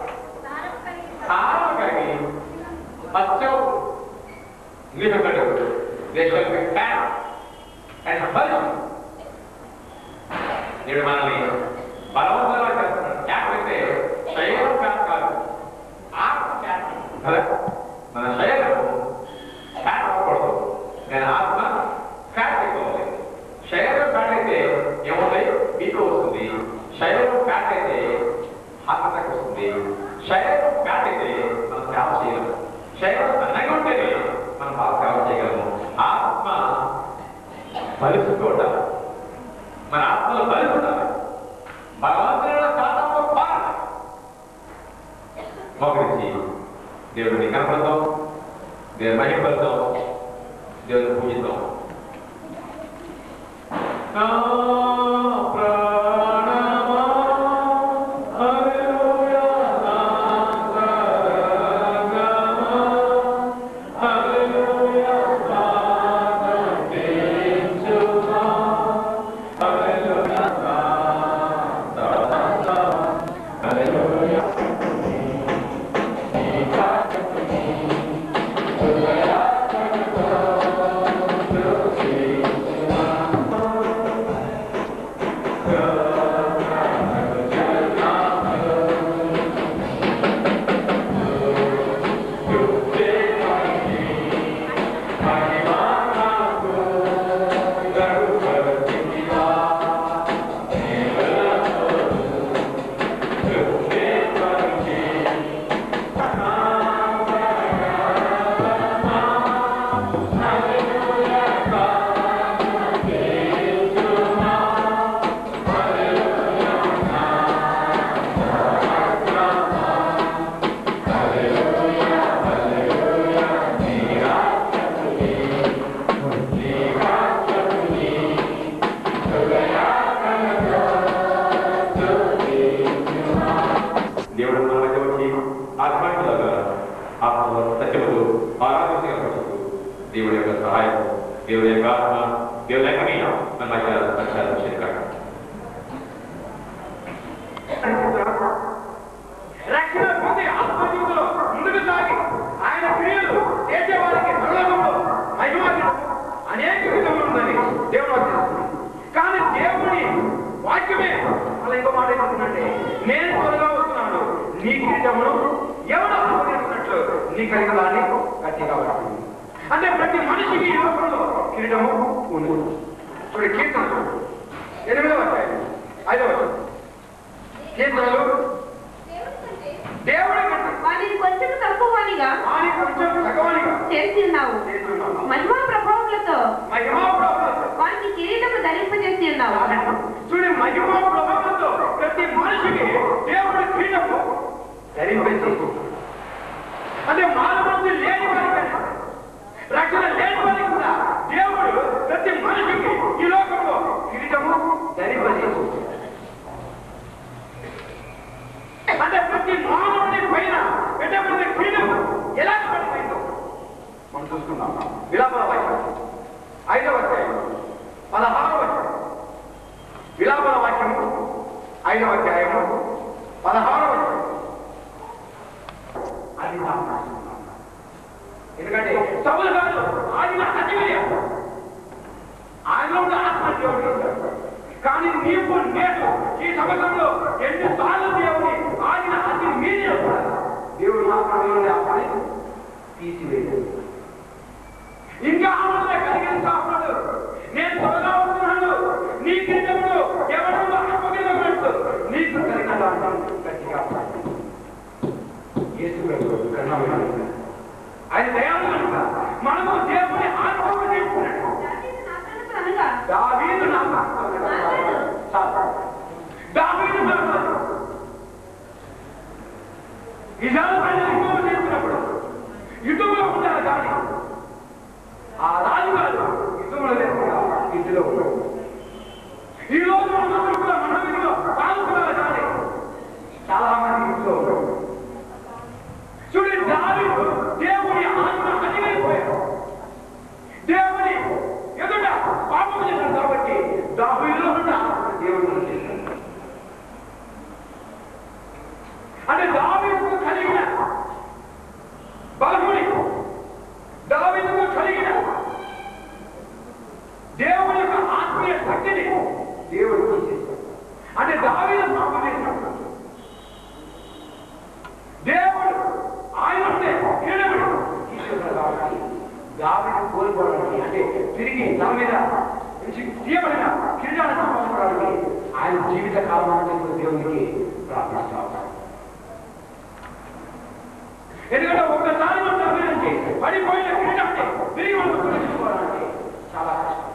Speaker 5: సారం కలిగి పచ్చం ఇంగ్లీష్ అంటాడు దేశం అండ్ బలం నేడు మనల్ని బలవంతంగా చేస్తున్నాడు క్యాప్ అయితే శరీరం క్యాప్ కాదు ఆత్మ క్యాప్ కదా మన శరీరం ఫ్యాట్ అవ్వకూడదు నేను ఆత్మ ఫ్యాట్ అయిపోవాలి శరీరం ఫ్యాట్ అయితే ఏమవుతాయి బీపీ వస్తుంది శరీరం ఫ్యాట్ అయితే హార్ట్ అటాక్ వస్తుంది శరీరం ఫ్యాట్ అయితే మనం సేవ చేయగలము శరీరం సన్నగా ఉంటేనే మనం బాగా సేవ చేయగలము ఆత్మ బలుసుకు ఉండాలి మన ఆత్మలో బలి ఉండాలి భగవంతుని శాతంలో పాలన మోకరించి దేవుడిని కనపడతాం దేవుని మహిమపడతాం దేవుని పూజిద్దాం నా ప్రాణమా, హల్లెలూయా, నా సర్వగమా, హల్లెలూయా, స్తుతించుమా, హల్లెలూయా, హల్లెలూయా. దేవుడు మన మధ్య వచ్చి ఆత్మానులాగా ఆత్మ సత్యములు ఆరాధించగలరు దేవుడి యొక్క సహాయం దేవుడి యొక్క ఆత్మ దేవుడి యొక్క మీ మన మధ్య సంచారం కాక
Speaker 6: రక్షణ పొంది ఆత్మజీవితంలో ముందుకు సాగి ఆయన క్రియలు చేసేవారికి పరలోకంలో మహిమాగ్రహం అనేక విధములు ఉందని దేవుడు ఆశిస్తున్నాడు. కానీ దేవుని వాక్యమే అలా ఇంకో మాట ఏంటంటే నేను త్వరగా వస్తున్నాను నీ కిరీటమును ఎవడు ఆస్వాదించినట్లు నీ కలిగిన దాన్ని గట్టిగా పట్టుకుంది అంటే ప్రతి మనిషికి ఈ లోకంలో కిరీటము ఉంది చూడు కీర్తనలు ఎనిమిదవ అధ్యాయం ఐదవ అధ్యాయం. కీర్తనలు దేవుడి కంటే
Speaker 2: వాటిని కొంచెం తక్కువనిగా
Speaker 6: వారి కొంచెం తగ్గవనిగా
Speaker 2: చేసి ఉన్నావు
Speaker 6: చేస్తున్నావు.
Speaker 2: మహిమా ప్రభావములతో
Speaker 6: మహిమా ప్రభావంతో.
Speaker 2: వారికి కిరీటము ధరింపజేసి ఉన్నావు
Speaker 6: చూడండి మహిమా ప్రభావంతో ప్రతి మనిషికి దేవుడి క్రీడము ధరింపేసి అంటే మానవుడు లేని వారికి రక్షణ లేని వారికి కూడా దేవుడు ప్రతి మనిషికి ఈ లోకంలో కిరీటము ధరింపజేసి అంటే ప్రతి మానవుడి పైన పెట్టబడిన క్రీడము ఎలా పడిపోయిందో మనం చూసుకుందాం విలాపల వాక్యం ఐదవ అధ్యాయం పదహారవ అధ్యాయం విలాపల వాక్యము ఐదవ అధ్యాయము పదహారవ అధ్యాయం అది నా ప్రశ్న. ఎందుకంటే సభలు కాదు ఆయన అతివేయ ఆయన ఉన్న ఆత్మహత్య కానీ నీవు నేను ఈ సంవత్సరంలో ఎన్ని సార్లు దేవుని ఆయన అతి మీదే దేవుడు మాత్రమే ఆత్మని తీసివేయలేదు ఇంకా ఆనంద కలిగిన ఉన్నాడు నేను త్వరగా ఉంటున్నాను నీ కిరీటములు ఎవరు అప్పగినట్టు నీకు కలిగిన దాంట్లో గట్టిగా పట్టు. యేసు ప్రభు కరుణామయుడు. ఆయన దయాళుడు కనుక మనము దేవుని ఆత్మను చేసుకున్నాడు
Speaker 2: అనగా
Speaker 6: దావీదు నా చాలు. దావీదు నా ఇజ్రాయెల్ ప్రజలు యుద్ధం చేసినప్పుడు యుద్ధంలో ఉంటారు కానీ ఆ రాజుగారు యుద్ధంలో లేకుండా ఇంటిలో ఉంటారు ఈ రోజు మనందరూ కూడా మన వీధిలో పాల్గొనాలి కానీ చాలా మంది ఇంట్లో ఉంటారు చూడండి దావీదు దేవుని ఆత్మ అడిగిపోయారు దేవుని ఎదుట పాపం చేశాడు కాబట్టి దావీదులో ఉన్న దేవుడు చేశాడు అంటే దావీదుకు కలిగిన బలముని దావీదుకు కలిగిన దేవుని యొక్క ఆత్మీయ శక్తిని దేవుడు తీసేశాడు అంటే దావీదు పాపం చేసినప్పుడు దేవుడు ఆయన ఉంటే కీడముడు తీసేశాడు కాబట్టి దావీదు కోల్పోవడానికి అంటే తిరిగి తన మీద నుంచి తీయబడిన కిరీటాన్ని సంపాదించడానికి ఆయన జీవిత కాలంలో దేవునికి ప్రార్థిస్తాడు ఎందుకంటే ఒకసారి మనం తప్పించి పడిపోయిన కిరీటాన్ని తిరిగి మనం పునరుద్ధరించుకోవాలంటే చాలా కష్టం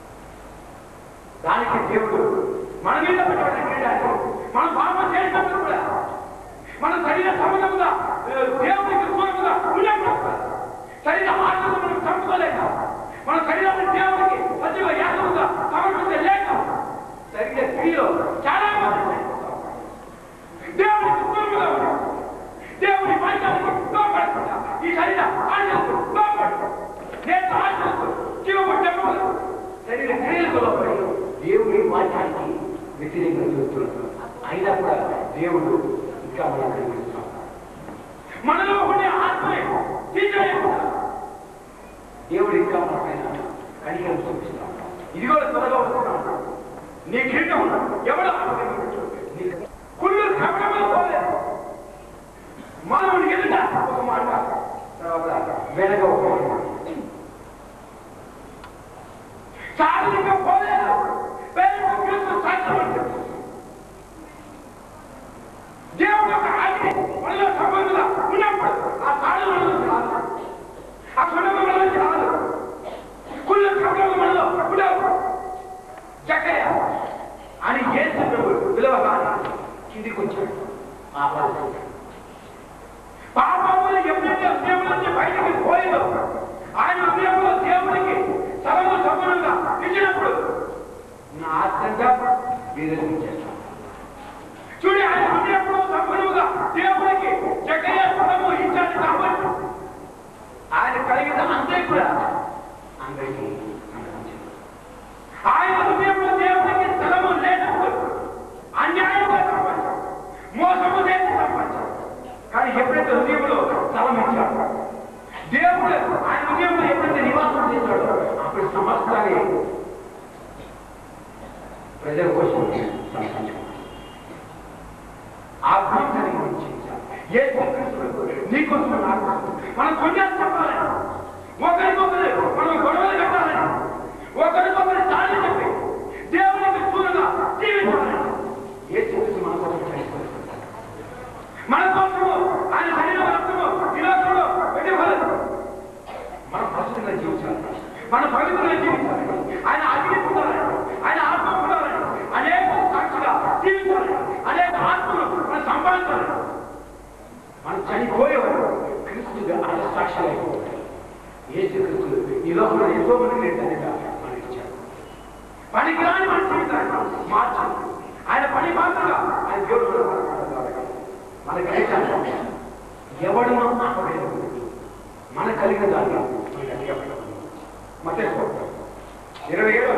Speaker 6: దానికి దేవుడు మన మీద పెట్టబడిన కిరీటాన్ని మనం పాపం చేసినప్పుడు కూడా మన శరీర సంబంధముగా ఆ, దేవునికి దూరముగా ఉన్నప్పుడు శరీర ఆశను మనం చంపుకోలేక మన శరీరాన్ని దేవునికి సజీవ యాగముగా సమర్పించలేక శరీర క్రియలో చాలా మంది దేవునికి దూరముగా ఉన్నారు. దేవుని వాక్యానికి లోపడకుండా ఈ శరీర ఆశలకు లోపడు నేను ఆశలకు జీవము శరీర క్రియలకు లోపడి దేవుని వాక్యానికి వ్యతిరేకంగా చూస్తున్నాడు అయినా కూడా దేవుడు ఇంకా మనం కనిపిస్తున్నాం మనలో ఉండే ఆత్మని తీసివేయకుండా దేవుడు ఇంకా మన పైన కనికరం చూపిస్తున్నాం ఇది కూడా త్వరగా వస్తున్నాం నీ కిరీటం ఎవడు ఆపగలడు? నీ కుళ్ళు కపటములు పోలేదు మానవుని ఎదుట ఒక మాట తర్వాత వెనక ఒక మాట శారీరక పోలేదు పేరు క్రీస్తు సాక్ష్యం అంటారు. దేవుడు యొక్క ఆజ్ఞ మనలో సంబంధంగా ఉన్నప్పుడు ఆ సాడు మనలో చాలు ఆ కుటుంబం మనలో చాలు కుళ్ళ కపటములు మనలో ఉండవు చక్కయ్య అని ఏసు ప్రభు పిలవగానే కిందికి వచ్చాడు ఆ పరిస్థితి పాపములు ఎప్పుడైతే హృదయం నుంచి బయటికి పోయిందో ఆయన హృదయంలో దేవునికి సర్వ సంపూర్ణంగా ఇచ్చినప్పుడు నా ఆత్మంగా వీరని చేస్తాను చూడి ఆయన హృదయంలో సంపూర్ణంగా ప్రజల కోసం సమర్పించుకోవాలి ఆ గుణం కలిగి మనం జీవించాలి. ఏ క్రీస్తులకు నీ కోసం నా కోసం మనం పుణ్యాలు చెప్పాలి ఒకరికొకరు మనం గొడవలు పెట్టాలని ఒకరికొకరు దాడి చెప్పి దేవునికి దూరంగా జీవించాలని ఏ క్రీస్తు మన కోసం చనిపోయాడు. మన కోసము ఆయన శరీరం రక్తము ఈ లోకంలో పెట్టివ్వలేదు మనం పరిశుద్ధంగా జీవించాలి మన పవిత్రంగా జీవించాలి ఆయన అగ్ని పొందాలని ఆయన ఆత్మ పొందాలని అనేక సాక్షిగా జీవించాలి అనేక ఆత్మలు మనం సంపాదించాలి మనం చనిపోయేవారు క్రీస్తుగా ఆయన సాక్షిగా అయిపోవాలి ఏ క్రీస్తు ఈ లోకంలో ఎంతో మంది ఏంటనేగా మనకి ఇచ్చారు పనికిరాని మన జీవితాన్ని మార్చాలి ఆయన పని మాత్రగా ఆయన దేవుడు మన పరమాత్మ మనకి ఏంటంటే ఎవడు మనం ఆపలేదు మన కలిగిన దాన్ని మత ఇరవై ఏడు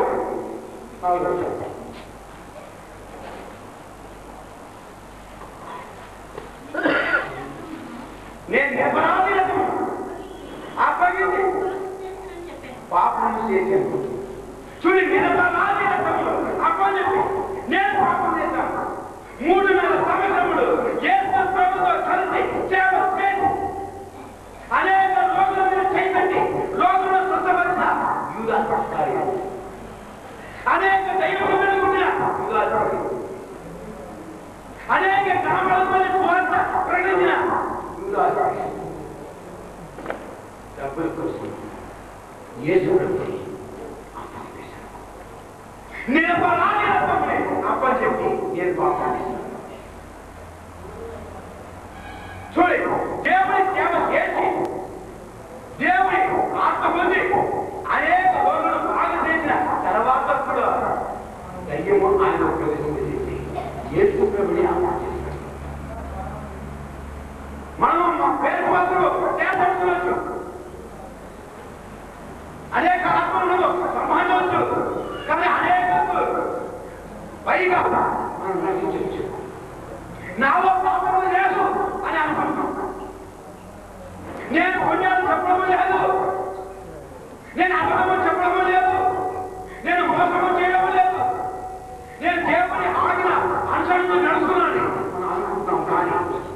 Speaker 6: నేను నిరపరాధి అప్పగించి పాపం చేశాను చూడి నిరపరాధి అప్పగించి నేను పాపం చేశాను మూడు నెలల సంవత్సరములు యేసు ప్రభుతో కలిసి సేవ చేసి అనేక రోగుల మీద చేపెట్టి రోగులను స్వస్థపరిచిన యూదాస్కారి అనేక దైవముల మీద ఉండిన యూదాస్కారి అనేక గ్రామాల స్వార్థ ప్రకటించిన యూదాస్కారి డబ్బుల కోసం యేసు ప్రభుని అప్పగించారు. నేను పలాని రకముని అప్పచెప్పి నేను పాపం చేశాను చూడి దేవుని సేవ చేసి దేవుని ఆత్మ పొంది అనేక రోజులు బాగా చేసిన తర్వాత కూడా దయ్యము ఆయన ఉపయోగించి యేసు ప్రభుని ఆపాదిస్తాడు మనం మా పేరు మాత్రం చేపడుతున్నట్టు అనేక ఆత్మలను సంబంధించవచ్చు కానీ అనేక పైగా మనం నటించవచ్చు నాలో పాపం లేదు అని అనుకుంటున్నాం నేను పుణ్యాలు చెప్పడం లేదు నేను అబద్ధము చెప్పడం లేదు నేను మోసము చేయడం లేదు నేను దేవుని ఆగిన అనుసరించి నడుస్తున్నాను మనం అనుకుంటున్నాం కానీ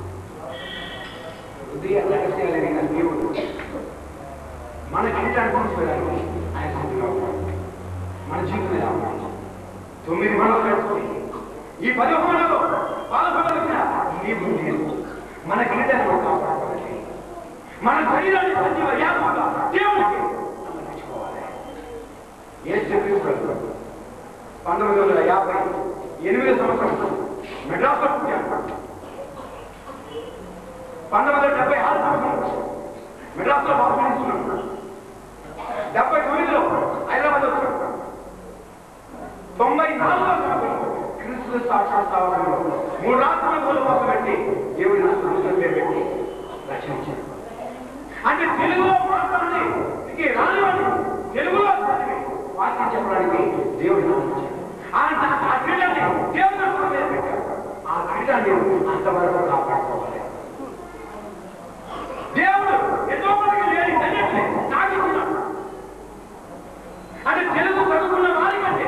Speaker 6: హృదయ రహస్యాలైన దేవుడు మన జీవితాన్ని తీసుకెళ్ళాలి ఆయన సంధిలో మన జీవితం ఎలా ఉండాలి? తొమ్మిది మనలు పెట్టుకొని ఈ పది మనలో పాల్గొనవలసిన నీవు నేను మన జీవితాన్ని మనం కాపాడుకోవాలి మన శరీరాన్ని సజీవ యాత్రగా దేవునికి సమర్పించుకోవాలి ఏ చెప్పినప్పుడు పంతొమ్మిది వందల యాభై ఎనిమిది సంవత్సరం మెడ్రాస్లో పుట్టాను పంతొమ్మిది వందల డెబ్బై ఆరు సంవత్సరం మెడ్రాస్లో బాగుపడిస్తున్నాను డెబ్బై తొమ్మిదిలో హైదరాబాద్ వచ్చాను తొంభై నాలుగో సంవత్సరం క్రీస్తు సాక్షాత్కారంలో మూడు రాష్ట్రాల కోసం పెట్టి దేవుడి నా సులువులను పేరు పెట్టి రక్షించారు అంటే తెలుగులో మాట్లాడి రానివాడు తెలుగులో చదివి వాక్యం చెప్పడానికి దేవుడి నామించారు ఆయన ఆ క్రీడాన్ని దేవుడి నామం మీద పెట్టారు ఆ క్రీడాన్ని అంతవరకు కాపాడుకోవాలి దేవుడు ఎంతో మందికి లేని ధన్యతని నాకు ఇచ్చినాడు అంటే తెలుగు చదువుకున్న వారికంటే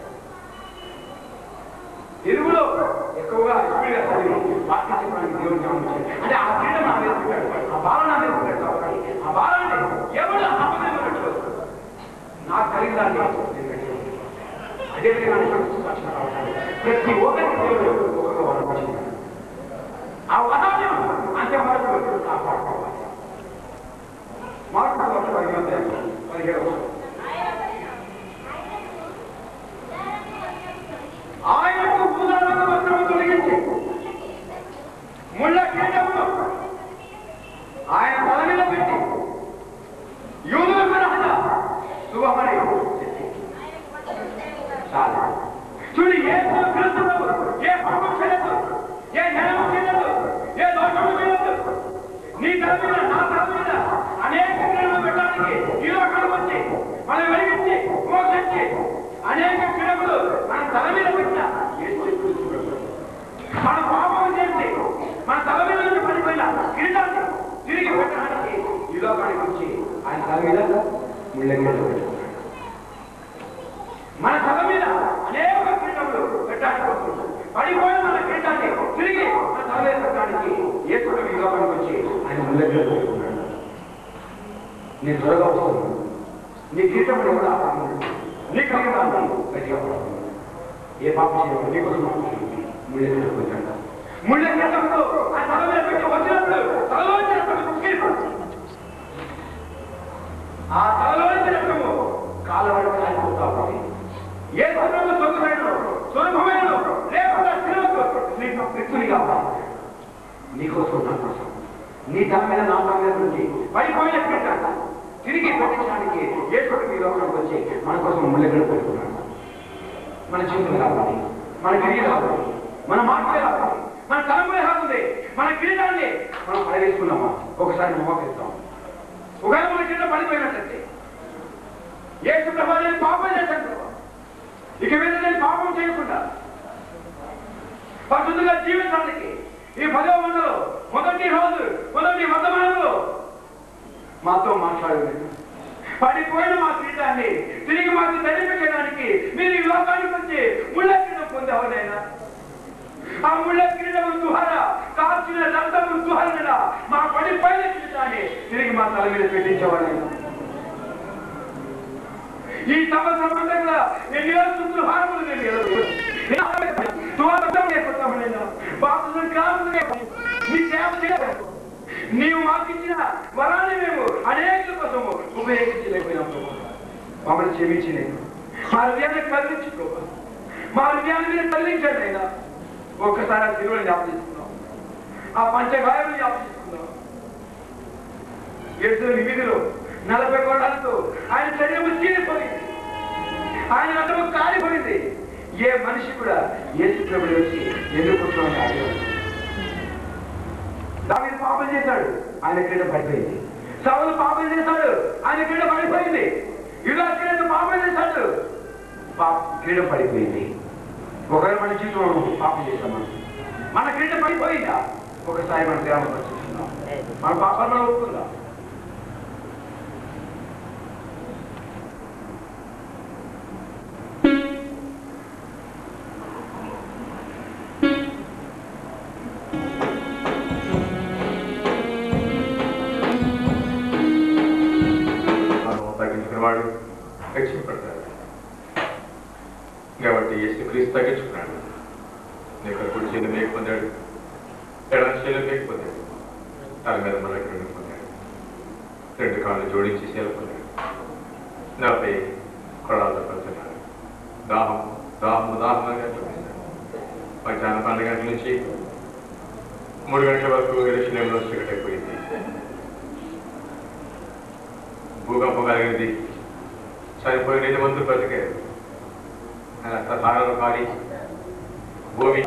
Speaker 6: తెలుగులో ఎక్కువగా స్పీడ్గా చదివి వాక్యం చెప్పడానికి దేవుడు గమనించాడు అంటే ఆ క్రీడ నా మీద పెట్టాడు ఆ బాల నా మీద పెట్టాడు కాబట్టి ఆ బాలని ఎవరు అబద్ధం పెట్టలేదు నాకు కలిగిన దాన్ని నేను పెట్టాను. అదేవిధంగా అనుకుంటూ సాక్షి రావడానికి ప్రతి ఒక్కరికి దేవుడు ఒక్కొక్క వరం ఇచ్చినాడు. ఆ వరాన్ని అంతవరకు కాపాడుకోవాలి మార్పు ఒకటి పదిహేను పదిహేడు ఆయనకు భూదాలను వస్త్రము తొలగించి ముళ్ళ కిరీటమును ఆయన తల మీద పెట్టి యూదులకు రాజా శుభమని చెప్పి చాలా చూడు ఏ క్రీస్తు ప్రభు ఏ పాపం చేయలేదు ఏ జ్ఞానము చేయలేదు ఏ దోషము చేయలేదు నీ తల మీద నా తల మీద అనేక క్రీడలు పెట్టడానికి ఈ లోకానికి వచ్చి మనం వెలిగించి మోసించి అనేక క్రీడలు మన తల మీద పెట్టిన యేసు క్రీస్తు ప్రభు. మన పాపం చేసి మన తల మీద నుంచి పడిపోయిన కిరీటాన్ని తిరిగి పెట్టడానికి ఈ లోకానికి వచ్చి ఆయన తల మీద ముళ్ళ మీద పెట్టుకున్నాడు మన తల మీద అనేక క్రీడలు పడిపోయిన మన కిరీటాన్ని తిరిగి మన తలవే పెట్టడానికి ఏసుడు ఈ లోకానికి వచ్చి ఆయన ముందర పెట్టుకున్నాడు నేను త్వరగా వస్తాను నీ కిరీటం కూడా నీ కలిగిన గట్టిగా పడుతుంది ఏ పాప చేయడం నీకోసం ముళ్ళ కిరీటం వచ్చాడు ముళ్ళ కిరీటంతో ఆ తల మీద పెట్టి వచ్చినప్పుడు తలలో కిరీటం ఆ తలలో రక్తము కాలవడం కాలిపోతా ఉంది ఏ సమయంలో సొంతమైన సులభమైన లేకుండా తినవద్దు నీకు క్రిస్తుని కావాలి నీకోసం నా కోసం నీ తల మీద నా తల మీద నుంచి పడిపోయిన క్రీడ తిరిగి పెట్టడానికి ఏ చోట మీ లోకంలోకి వచ్చి మన కోసం ముళ్ళెక్కడ పెట్టుకున్నాడు మన జీవితం రావాలి మన కిరీటం రావాలి మన మాటలే రావాలి మన తలములే రావాలి మన కిరీటాన్ని మనం పడవేసుకున్నామా ఒకసారి మోకరిస్తాం ఒకవేళ మన కిరీటం పడిపోయినట్లయితే ఏ ప్రభా నేను పాపం చేశాను ప్రభా. ఇక మీద నేను పాపం చేయకుండా పరిశుద్ధంగా జీవించడానికి ఈ పదవ మండలో మొదటి రోజు మొదటి వర్తమానంలో మాతో మాట్లాడలేదు పడిపోయిన మా కిరీటాన్ని తిరిగి మాకు ధరింపచేయడానికి మీరు ఈ లోకానికి వచ్చి ముళ్ళ కిరీటం పొందేవారైనా ఆ ముళ్ళ కిరీటం ద్వారా కాల్చిన రక్తము ద్వారా మా పడిపోయిన కిరీటాన్ని తిరిగి మా తల మీద పెట్టించేవారైనా ఈ సభ సంబంధంగా నేను నిరస్తులు హారములు నేను నీవు మాకిచ్చిన వరాన్ని మేము అనేక కోసము ఉపయోగించలేకపోయినాము మమ్మల్ని క్షమించి నేను మా హృదయాన్ని కదిలించుకో మా హృదయాన్ని మీరు తల్లించండి అయినా ఒక్కసారి ఆ తిరువుని జ్ఞాపకం చేసుకున్నాం ఆ పంచగాయలు జ్ఞాపకం చేసుకున్నాం ఎడుతున్న విధిలో నలభై కోటాలతో ఆయన శరీరం చీలిపోయింది ఆయన అతను కాలిపోయింది ఏ మనిషి కూడా యేసు ప్రభుడు వచ్చి ఎందుకు కూర్చోమని అడిగాడు దాని పాపం చేశాడు ఆయన క్రీడ పడిపోయింది సౌలు పాపం చేశాడు ఆయన క్రీడ పడిపోయింది ఇలా క్రీడ పాపం చేశాడు పాప క్రీడ పడిపోయింది ఒకవేళ మన జీవితంలో పాపం చేశామా మన క్రీడ పడిపోయిందా ఒకసారి మన గ్రామం పరిశీలిస్తున్నాం మన పాపాలను ఒప్పుకుందాం
Speaker 5: మనం తగ్గించుకున్నవాడు రక్షింపడతాడు కాబట్టి యేసు క్రీస్తు తగ్గించుకున్నాడు నీకు కుడి చేతులు మేక పొందాడు ఎడం చేతులు మేక పొందాడు తల మీద మన రెండు పొందాడు రెండు కాళ్ళు జోడించి సేల పొందాడు నాపై కొడాలతో పంచున్నాడు దాహం దాహము దాహం గంటలు మధ్యాహ్నం పన్నెండు గంటల నుంచి మూడు గంటల వరకు ఎలక్షన్లో చీకటి అయిపోయింది భూకంపం కలిగింది చనిపోయిన ఎన్ని మందులు బ్రతికారు ఆయన అంత ధారలు కాడి భూమి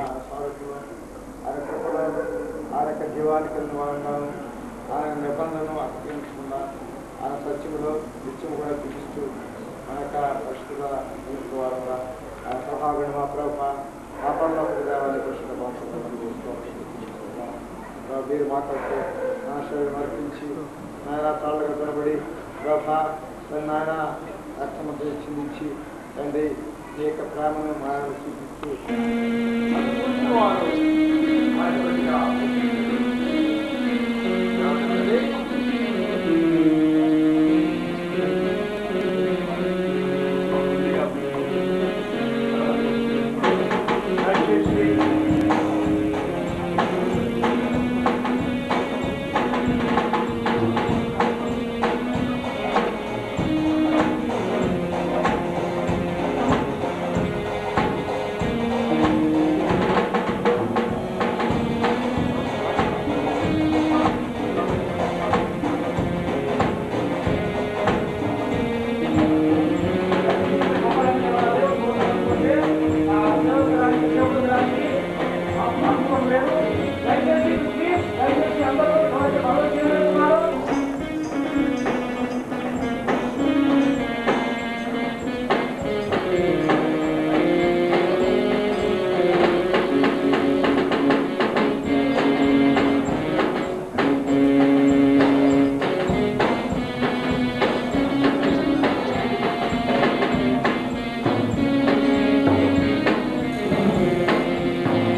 Speaker 4: ఆయన యొక్క జీవానికి వాడినాను ఆయన నిబంధనను అప్పగించుకున్నా ఆయన సత్యములో నిత్యము కూడా పిలుస్తూ మన యొక్క పరిశుద్ధ నీతి ద్వారా ఆయన సహాబిని మా ప్రభు మా పనుల దేవాలయ పరిశుద్ధ భాషలను చేసుకోవాలి మీరు మాట్లాడుతూ నా శరీరం అర్పించి నాయన తాళ్ళగా కనబడి ప్రభా నాయన రక్తమంతా చిందించి తండ్రి నీ యొక్క ప్రేమను మాయను చూపిస్తూ
Speaker 5: ఆ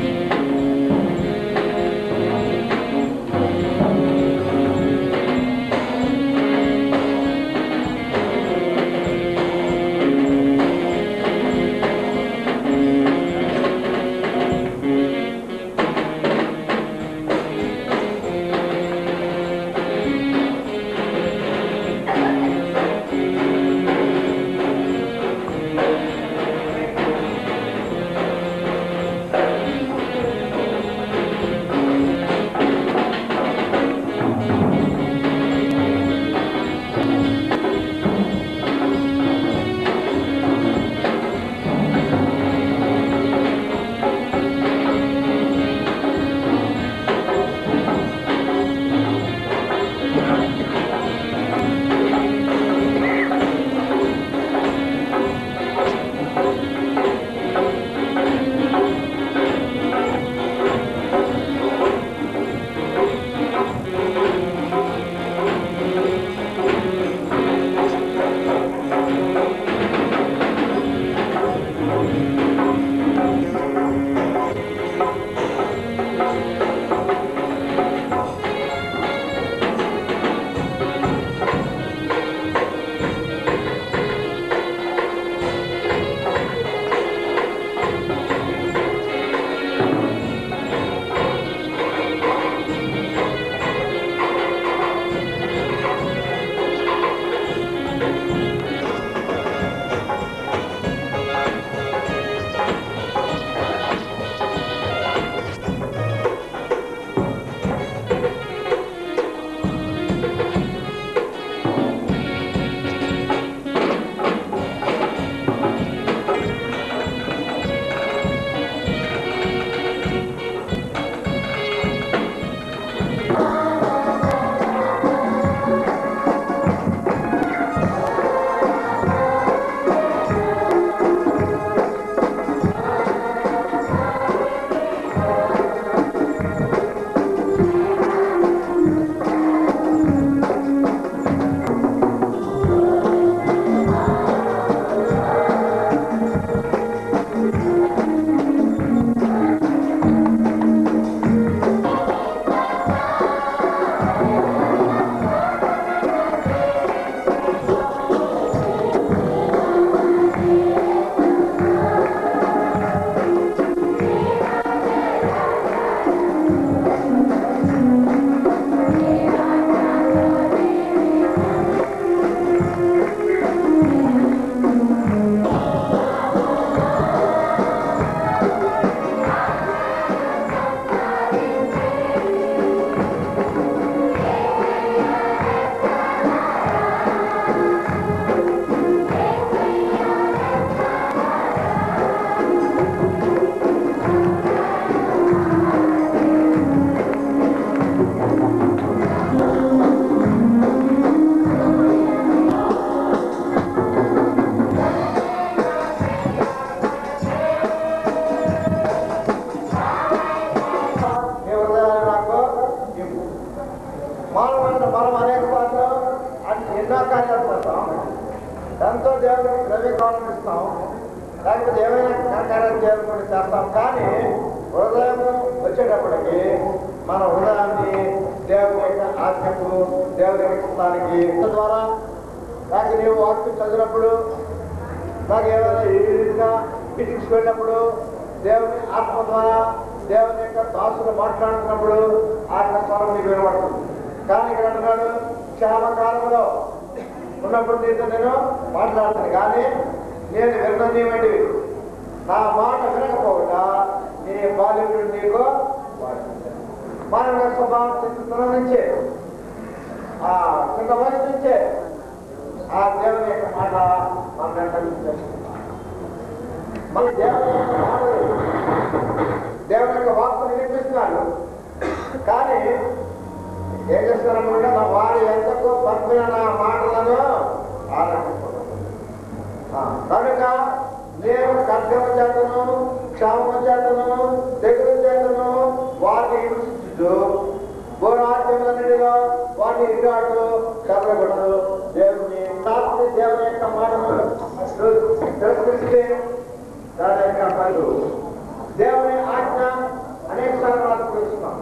Speaker 4: కావాలని మనం అనేక సార్లు అది ఎన్నో కార్యాలు చేస్తాం ఎంతో దేవుడికి ద్రవ్య కావాలని ఇస్తాం లేకపోతే ఏమైనా కార్యాలు చేయాలనుకుంటే చేస్తాం కానీ హృదయం వచ్చేటప్పటికి మన హృదయాన్ని దేవుని యొక్క ఆజ్ఞకు దేవుని యొక్క చిత్తానికి ద్వారా నాకు నీవు వాక్యం చదివినప్పుడు నాకు ఏమైనా ఈ రీతిగా మీటింగ్స్ వెళ్ళినప్పుడు దేవుని ఆత్మ ద్వారా దేవుని యొక్క దాసులు మాట్లాడుతున్నప్పుడు ఆత్మ స్వరం నీకు వినబడుతుంది కానీ ఇక్కడ అంటున్నాడు క్షేమకాలంలో ఉన్నప్పుడు నీతో నేను మాట్లాడుతాను కానీ నేను విననీయమంటివి నా మాట వినకపోగా నీ బాల్యుడు నీకు మానవ స్వభావం చిన్న నుంచే ఆ చిన్న వయసు నుంచే ఆ దేవుని యొక్క మాట మన వెంట చేసుకుంటాం మన దేవుని యొక్క మాటలు దేవుని యొక్క వార్తను వినిపిస్తున్నాడు కానీ ఏం చేస్తున్నారంటే నా వారి ఎంతకు పంపిన నా మాటలను ఆలోచించుకుంటాను కనుక నేను ఖడ్గము చేతను క్షామము చేతను తెగులు చేతను వారిని హింసించు ఘోరాజ్యములన్నిటిలో వాటిని ఇరాడు కదలకూడదు దేవుని రాత్రి దేవుని యొక్క మాటను తెలుసుకుంటే దాని యొక్క పనులు దేవుని ఆజ్ఞ అనేక సార్లు నాకు తెలుస్తున్నాం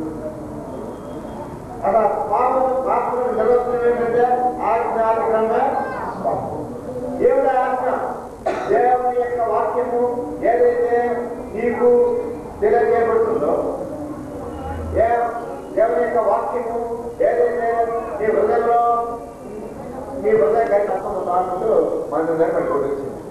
Speaker 4: అలా పాపం పాపం జరుగుతున్నది ఏంటంటే ఆజ్ఞాధిక్రమే దేవుడి ఆజ్ఞ దేవుని యొక్క వాక్యము ఏదైతే నీకు తెలియజేయబడుతుందో ఏ దేవుని యొక్క వాక్యము ఏదైతే నీ హృదయంలో నీ హృదయ కఠినత్వం తాగుతూ మన నిలబెట్టుకోవచ్చు